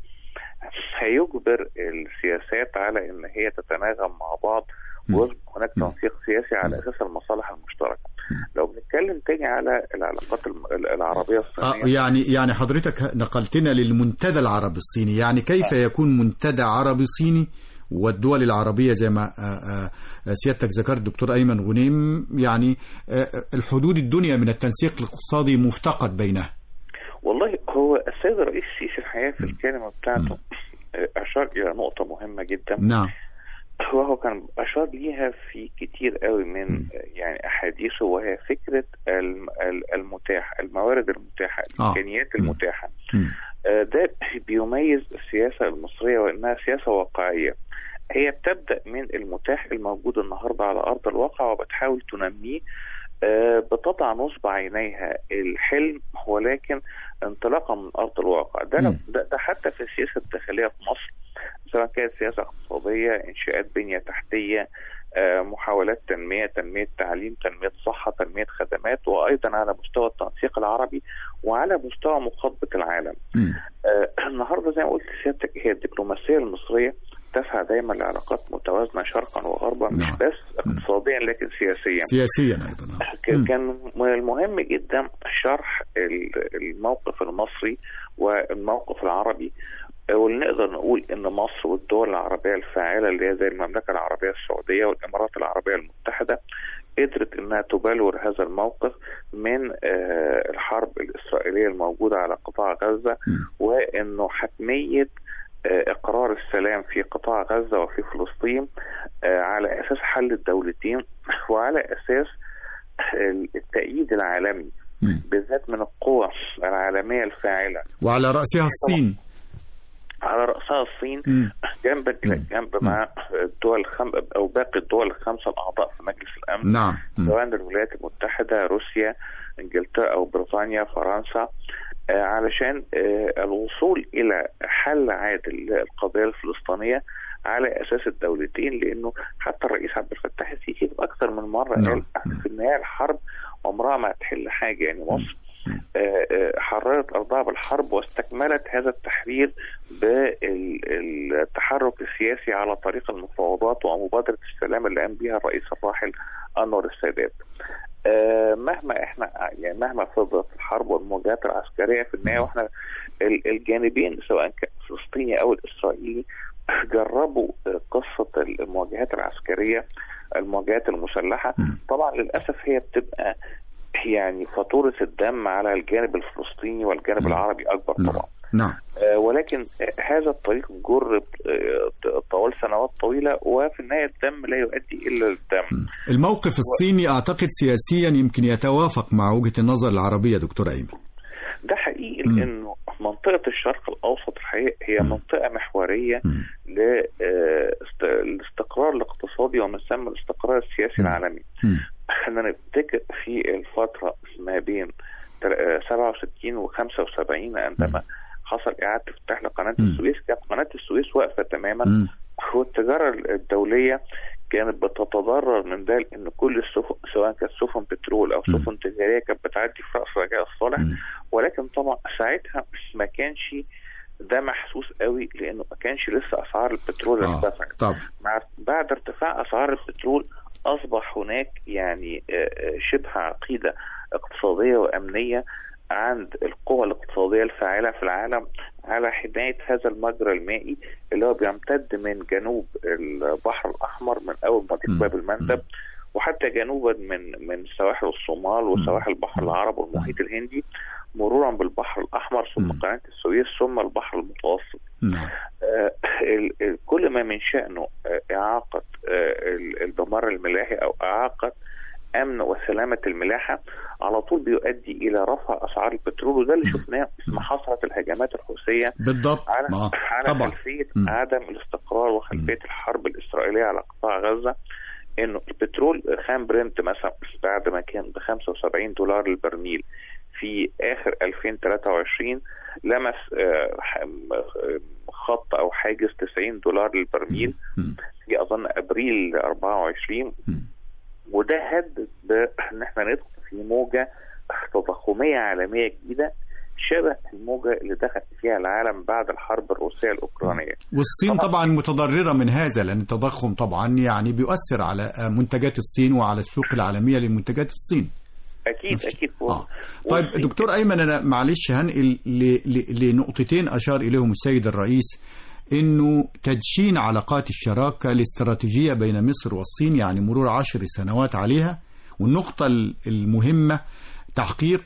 هيجبر السياسات على ان هي تتناغم مع بعض ويصبح هناك تنسيق سياسي على اساس المصالح المشتركه. لو بنتكلم تاني على العلاقات الم- العربية آه الصينية يعني يعني حضرتك نقلتنا للمنتدى العربي الصيني يعني كيف يكون منتدى عربي صيني والدول العربية زي ما آه، آه، سيادتك ذكرت دكتور أيمن غنيم يعني آه، الحدود الدنيا من التنسيق الاقتصادي مفتقد بينها والله هو السيد الرئيس السيسي الحقيقة في الكلمة بتاعته آه، أشار إلى نقطة مهمة جدا نعم وهو كان أشار ليها في كتير قوي من يعني أحاديثه وهي فكرة الم- ال- المتاح الموارد المتاحة آه. الإمكانيات المتاحة آه، ده بيميز السياسة المصرية وإنها سياسة واقعية هي بتبدأ من المتاح الموجود النهاردة على أرض الواقع وبتحاول تنميه آه، بتضع نصب عينيها الحلم ولكن انطلاقا من أرض الواقع ده, مم. ده, ده حتى في السياسة الداخلية في مصر سواء كانت سياسة اقتصادية إنشاءات بنية تحتية آه، محاولات تنمية تنمية تعليم تنمية صحة تنمية خدمات وأيضا على مستوى التنسيق العربي وعلى مستوى مخاطبة العالم آه، النهارده زي ما قلت لسيادتك هي الدبلوماسيه المصريه تسعى دايما لعلاقات متوازنه شرقا وغربا مش بس اقتصاديا لكن سياسيا سياسيا أيضا ك- كان من المهم جدا شرح ال- الموقف المصري والموقف العربي آه، ونقدر نقول ان مصر والدول العربيه الفاعله اللي هي زي المملكه العربيه السعوديه والامارات العربيه المتحده قدرت انها تبلور هذا الموقف من آه، الحرب الاسرائيليه الموجوده على قطاع غزه وانه حتميه آه، اقرار السلام في قطاع غزه وفي فلسطين آه، على اساس حل الدولتين وعلى اساس التأييد العالمي بالذات من القوى العالمية الفاعلة وعلى رأسها الصين على رأسها الصين مم. جنبا إلى جنب مع الدول الخم... أو باقي الدول الخمسة الأعضاء في مجلس الأمن نعم. مم. سواء الولايات المتحدة روسيا إنجلترا أو بريطانيا فرنسا آه، علشان آه، الوصول الى حل عادل للقضيه الفلسطينيه على اساس الدولتين لانه حتى الرئيس عبد الفتاح السيسي اكثر من مره قال في النهايه الحرب عمرها ما هتحل حاجه يعني مصر آه، آه، حررت ارضها بالحرب واستكملت هذا التحرير بالتحرك السياسي على طريق المفاوضات ومبادره السلام اللي قام بها الرئيس الراحل انور السادات. آه، مهما احنا يعني مهما فضلت الحرب والمواجهات العسكريه في النهايه واحنا ال- الجانبين سواء كان الفلسطيني او الاسرائيلي جربوا آه، قصه المواجهات العسكريه المواجهات المسلحه طبعا للاسف هي بتبقى يعني فاتوره الدم على الجانب الفلسطيني والجانب العربي اكبر طبعا نعم آه، ولكن آه، هذا الطريق جر آه، طوال سنوات طويله وفي النهايه الدم لا يؤدي الا للدم الموقف الصيني أعتقد سياسيا يمكن يتوافق مع وجهة النظر العربية دكتور أيمن ده حقيقي لانه منطقه الشرق الاوسط الحقيقه هي منطقه محوريه للاستقرار الاقتصادي ومن ثم الاستقرار السياسي العالمي احنا نفتكر في الفتره ما بين تل- آه، 67 و 75 عندما حصل اعاده افتتاح لقناه السويس كانت قناه السويس واقفه تماما والتجاره الدوليه كانت بتتضرر من ذلك ان كل السفن سواء كانت سفن بترول او سفن تجاريه كانت بتعدي في راس رجاء الصالح ولكن طبعا ساعتها ما كانش ده محسوس قوي لانه ما كانش لسه اسعار البترول آه، ارتفعت طبعا مع بعد ارتفاع اسعار البترول اصبح هناك يعني آه، آه، شبه عقيده اقتصاديه وامنيه عند القوى الاقتصاديه الفاعله في العالم على حمايه هذا المجرى المائي اللي هو بيمتد من جنوب البحر الاحمر من اول مضيق باب المندب وحتى جنوبا من من سواحل الصومال وسواحل البحر العربي والمحيط الهندي مرورا بالبحر الاحمر ثم قناه السويس ثم البحر المتوسط نعم آه، ال- ال- كل ما من شأنه آه، إعاقة آه، ال- الممر الملاحي أو إعاقة أمن وسلامة الملاحة على طول بيؤدي إلى رفع أسعار البترول وده اللي شفناه ما حصلت الهجمات الحوثية بالضبط على آه، على طبعا خلفية مم. عدم الاستقرار وخلفية الحرب الإسرائيلية على قطاع غزة إنه البترول خام برنت مثلا بعد ما كان ب 75 دولار البرميل في آخر 2023 لمس آه، ح- آه، خط أو حاجز 90 دولار للبرميل في أظن أبريل 24 وده هدد بان احنا ندخل في موجه تضخميه عالميه جديده شبه الموجه اللي دخل فيها العالم بعد الحرب الروسيه الاوكرانيه. والصين طبعا متضررة من هذا لأن التضخم طبعا يعني بيؤثر على منتجات الصين وعلى السوق العالمية لمنتجات الصين اكيد اكيد آه. طيب دكتور أيمن أنا معلش هنقل ل- ل- لنقطتين أشار إليهم السيد الرئيس انه تدشين علاقات الشراكه الاستراتيجيه بين مصر والصين يعني مرور عشر سنوات عليها والنقطه المهمه تحقيق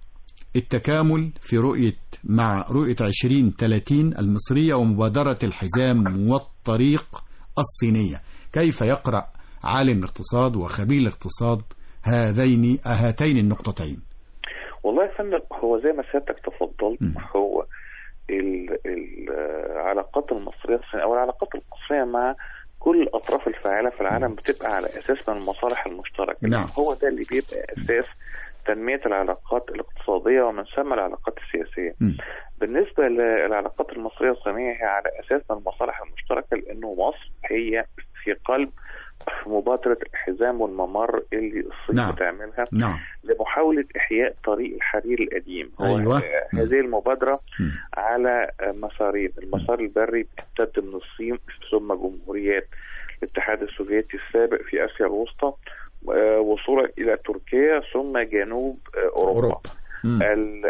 التكامل في رؤيه مع رؤيه 2030 المصريه ومبادره الحزام والطريق الصينيه كيف يقرا عالم الاقتصاد وخبير الاقتصاد هذين هاتين النقطتين والله يا فندم هو زي ما سيادتك تفضلت هو ال- ال- العلاقات المصريه الصينيه او العلاقات المصريه مع كل الاطراف الفاعله في العالم بتبقى على اساس من المصالح المشتركه نعم. هو ده اللي بيبقى اساس تنميه العلاقات الاقتصاديه ومن ثم العلاقات السياسيه بالنسبه للعلاقات المصريه الصينيه هي على اساس من المصالح المشتركه لانه مصر هي في قلب مبادره الحزام والممر اللي الصين نعم. بتعملها نعم لمحاولة إحياء طريق الحرير القديم هو أيوة. آه، هذه المبادرة على آه، مسارين المسار البري بيمتد من الصين ثم جمهوريات الاتحاد السوفيتي السابق في آسيا الوسطى آه، وصولا إلى تركيا ثم جنوب آه، أوروبا, أوروبا. مم. ال-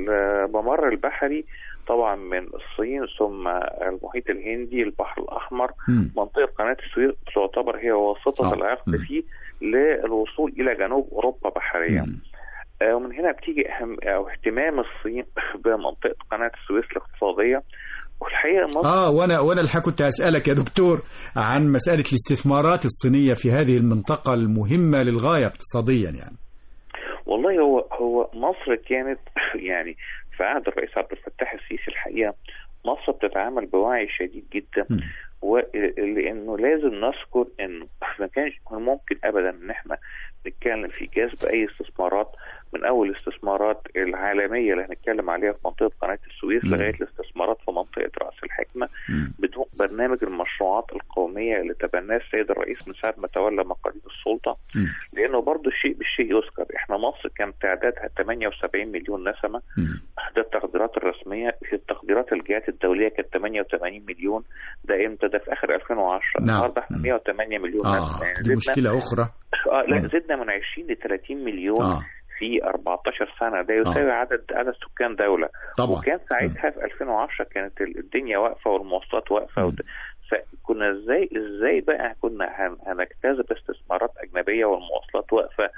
الممر البحري طبعا من الصين ثم المحيط الهندي البحر الأحمر مم. منطقة قناة السويس تعتبر هي واسطة آه. العقد فيه للوصول إلى جنوب أوروبا بحريا آه، ومن هنا بتيجي أهم أو اهتمام الصين بمنطقة قناة السويس الاقتصادية والحقيقة مصر اه وانا وانا الحقيقه كنت اسالك يا دكتور عن مساله الاستثمارات الصينيه في هذه المنطقه المهمه للغايه اقتصاديا يعني والله هو هو مصر كانت يعني في عهد الرئيس عبد الفتاح السيسي الحقيقه مصر بتتعامل بوعي شديد جدا ولانه لازم نذكر انه ما كانش ممكن ابدا ان احنا نتكلم في جذب اي استثمارات من اول الاستثمارات العالميه اللي هنتكلم عليها في منطقه قناه السويس مم. لغايه الاستثمارات في منطقه راس الحكمه بدون برنامج المشروعات القوميه اللي تبناه السيد الرئيس من ساعه ما تولى مقاليد السلطه لانه برضه الشيء بالشيء يذكر احنا مصر كان تعدادها 78 مليون نسمه ده التقديرات الرسميه في التقديرات الجهات الدوليه كانت 88 مليون ده امتى ده في اخر 2010 نعم. النهارده احنا 108 مليون اه نسمه يعني دي زدنا- مشكلة أخرى اه لا مم. زدنا من 20 ل 30 مليون آه. في 14 سنه ده يساوي عدد عدد سكان دوله طبعا. وكان ساعتها في 2010 كانت ال- الدنيا واقفه والمواصلات واقفه وده. فكنا ازاي ازاي بقى كنا هن- هنجتذب استثمارات اجنبيه والمواصلات واقفه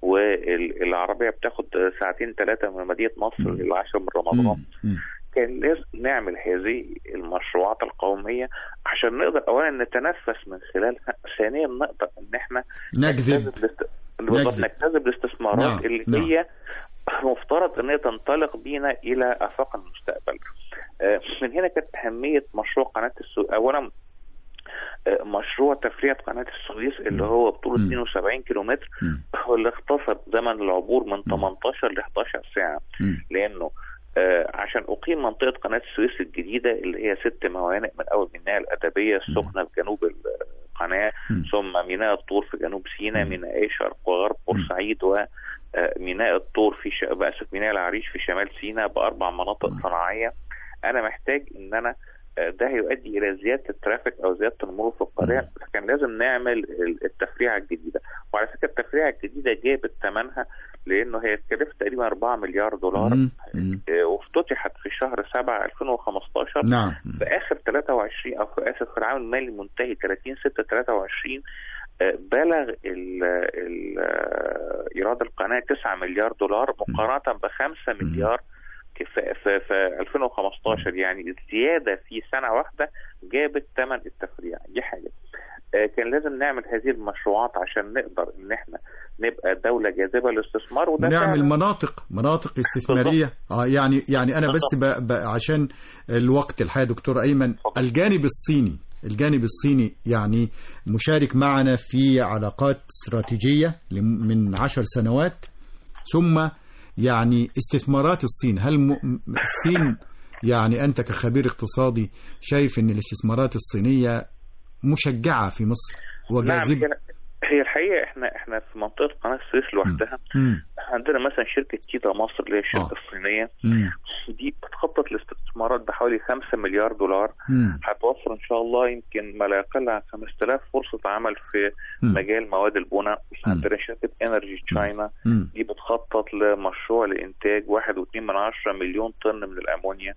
والعربيه بتاخد ساعتين ثلاثه من مدينه نصر للعاشر من رمضان كان لازم نعمل هذه المشروعات القوميه عشان نقدر اولا نتنفس من خلالها ثانيا نقدر ان احنا نجذب الاست- بالضبط نجذب. نجتذب الاستثمارات نعم، اللي نعم. هي مفترض ان هي تنطلق بينا الى افاق المستقبل. آه، من هنا كانت اهميه مشروع قناه السويس اولا آه، مشروع تفريعة قناة السويس اللي هو بطوله 72 كيلومتر هو اللي اختصر زمن العبور من 18 ل 11 ساعة لأنه آه، عشان أقيم منطقة قناة السويس الجديدة اللي هي ست موانئ من أول ميناء الأدبية السخنة في جنوب القناة ثم ميناء الطور في جنوب سيناء ميناء شرق وغرب بورسعيد وميناء الطور في ش... بأسف ميناء العريش في شمال سيناء بأربع مناطق صناعية أنا محتاج إن أنا آه، ده هيؤدي الى زياده الترافيك او زياده المرور في القريه فكان لازم نعمل ال- التفريعه الجديده وعلى فكره التفريعه الجديده جابت ثمنها لانه هي اتكلفت تقريبا 4 مليار دولار مم. مم. آه، وافتتحت في شهر 7 2015 نعم. في اخر 23 او في اسف في العام المالي المنتهي 30 6 23 آه، بلغ ال- ال- آه، ايراد القناه 9 مليار دولار مقارنه ب 5 مليار في, في, في 2015 يعني الزياده في سنه واحده جابت ثمن التفريع دي حاجه آه، كان لازم نعمل هذه المشروعات عشان نقدر ان احنا نبقى دوله جاذبه للاستثمار وده نعمل فعلاً مناطق مناطق استثمارية اه يعني يعني أنا بس ب ب عشان الوقت الحقيقة دكتور أيمن الجانب الصيني الجانب الصيني يعني مشارك معنا في علاقات استراتيجية لم- من عشر سنوات ثم يعني استثمارات الصين هل م- الصين يعني أنت كخبير اقتصادي شايف أن الاستثمارات الصينية مشجعة في مصر نعم وجاذبة هي- هي الحقيقه احنا احنا في منطقه قناه السويس لوحدها مم. عندنا مثلا شركه تيتا مصر اللي هي الشركه آه. الصينيه مم. دي بتخطط لاستثمارات بحوالي 5 مليار دولار مم. هتوفر ان شاء الله يمكن ما لا يقل عن 5000 فرصه عمل في مم. مجال مواد البناء عندنا شركه انرجي تشاينا مم. دي بتخطط لمشروع لانتاج 1.2 من عشرة مليون طن من الامونيا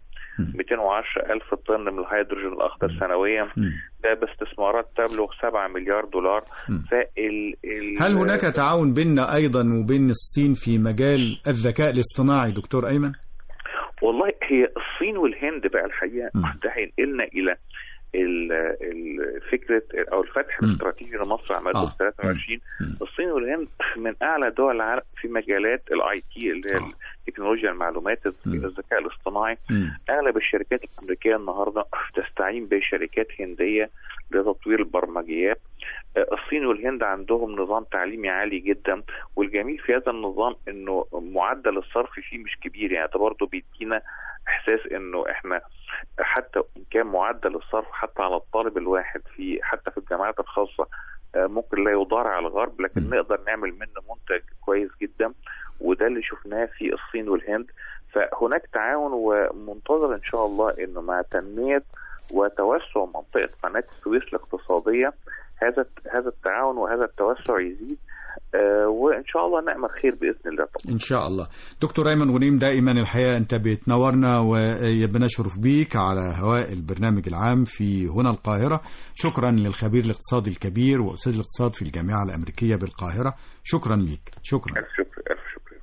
210 ألف طن من الهيدروجين الأخضر سنويا ده باستثمارات تبلغ 7 مليار دولار فال ال... هل هناك تعاون بيننا أيضا وبين الصين في مجال الذكاء الاصطناعي دكتور أيمن؟ والله هي الصين والهند بقى الحقيقه ده هينقلنا الى ال- ال- فكره او الفتح الاستراتيجي لمصر عام آه. 23 الصين والهند من اعلى دول العالم في مجالات الاي تي اللي هي تكنولوجيا المعلومات الذكاء الاصطناعي اغلب الشركات الامريكيه النهارده تستعين بشركات هنديه لتطوير البرمجيات آه، الصين والهند عندهم نظام تعليمي عالي جدا والجميل في هذا النظام انه معدل الصرف فيه مش كبير يعني ده برضه بيدينا احساس انه احنا حتى ان كان معدل الصرف حتى على الطالب الواحد في حتى في الجامعات الخاصه آه، ممكن لا يضارع الغرب لكن نقدر نعمل منه منتج كويس جدا وده اللي شفناه في الصين والهند فهناك تعاون ومنتظر ان شاء الله انه مع تنميه وتوسع منطقه قناه السويس الاقتصاديه هذا هذا التعاون وهذا التوسع يزيد آه، وان شاء الله نعمل خير باذن الله طبعا إن شاء الله دكتور أيمن غنيم دائما الحقيقة أنت بتنورنا وبنشرف بيك على هواء البرنامج العام في هنا القاهرة شكرا للخبير الاقتصادي الكبير وأستاذ الاقتصاد في الجامعة الأمريكية بالقاهرة شكرا ليك شكرا ألف شكر ألف شكر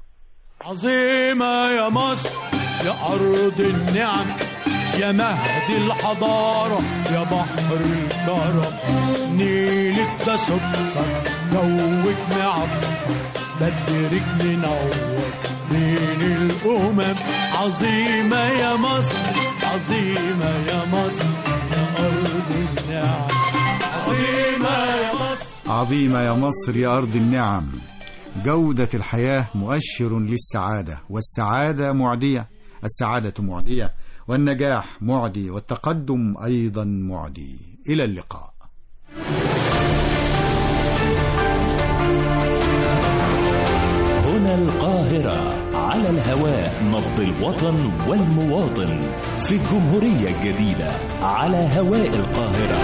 عظيمة يا مصر يا أرض النعم يا مهد الحضارة يا بحر الكرم نيلك ده سكر جوك نعم بدرك منور بين الأمم عظيمة يا مصر عظيمة يا مصر يا أرض النعم عظيمة يا مصر يا أرض النعم جودة الحياة مؤشر للسعادة والسعادة معدية السعادة معدية والنجاح معدي والتقدم أيضا معدي إلى اللقاء هنا القاهرة على الهواء نبض الوطن والمواطن في الجمهورية الجديدة على هواء القاهرة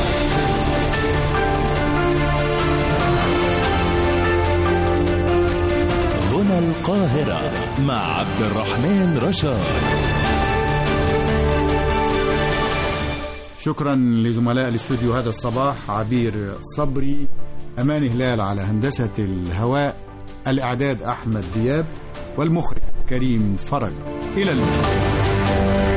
هنا القاهرة مع عبد الرحمن رشاد شكرا لزملاء الاستوديو هذا الصباح عبير صبري أمان هلال على هندسة الهواء الإعداد أحمد دياب والمخرج كريم فرج إلى اللقاء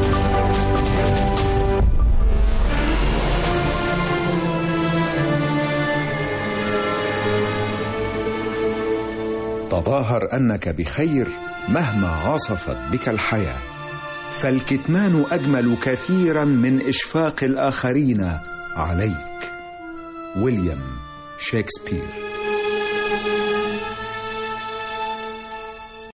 تظاهر انك بخير مهما عصفت بك الحياه فالكتمان اجمل كثيرا من اشفاق الاخرين عليك ويليام شكسبير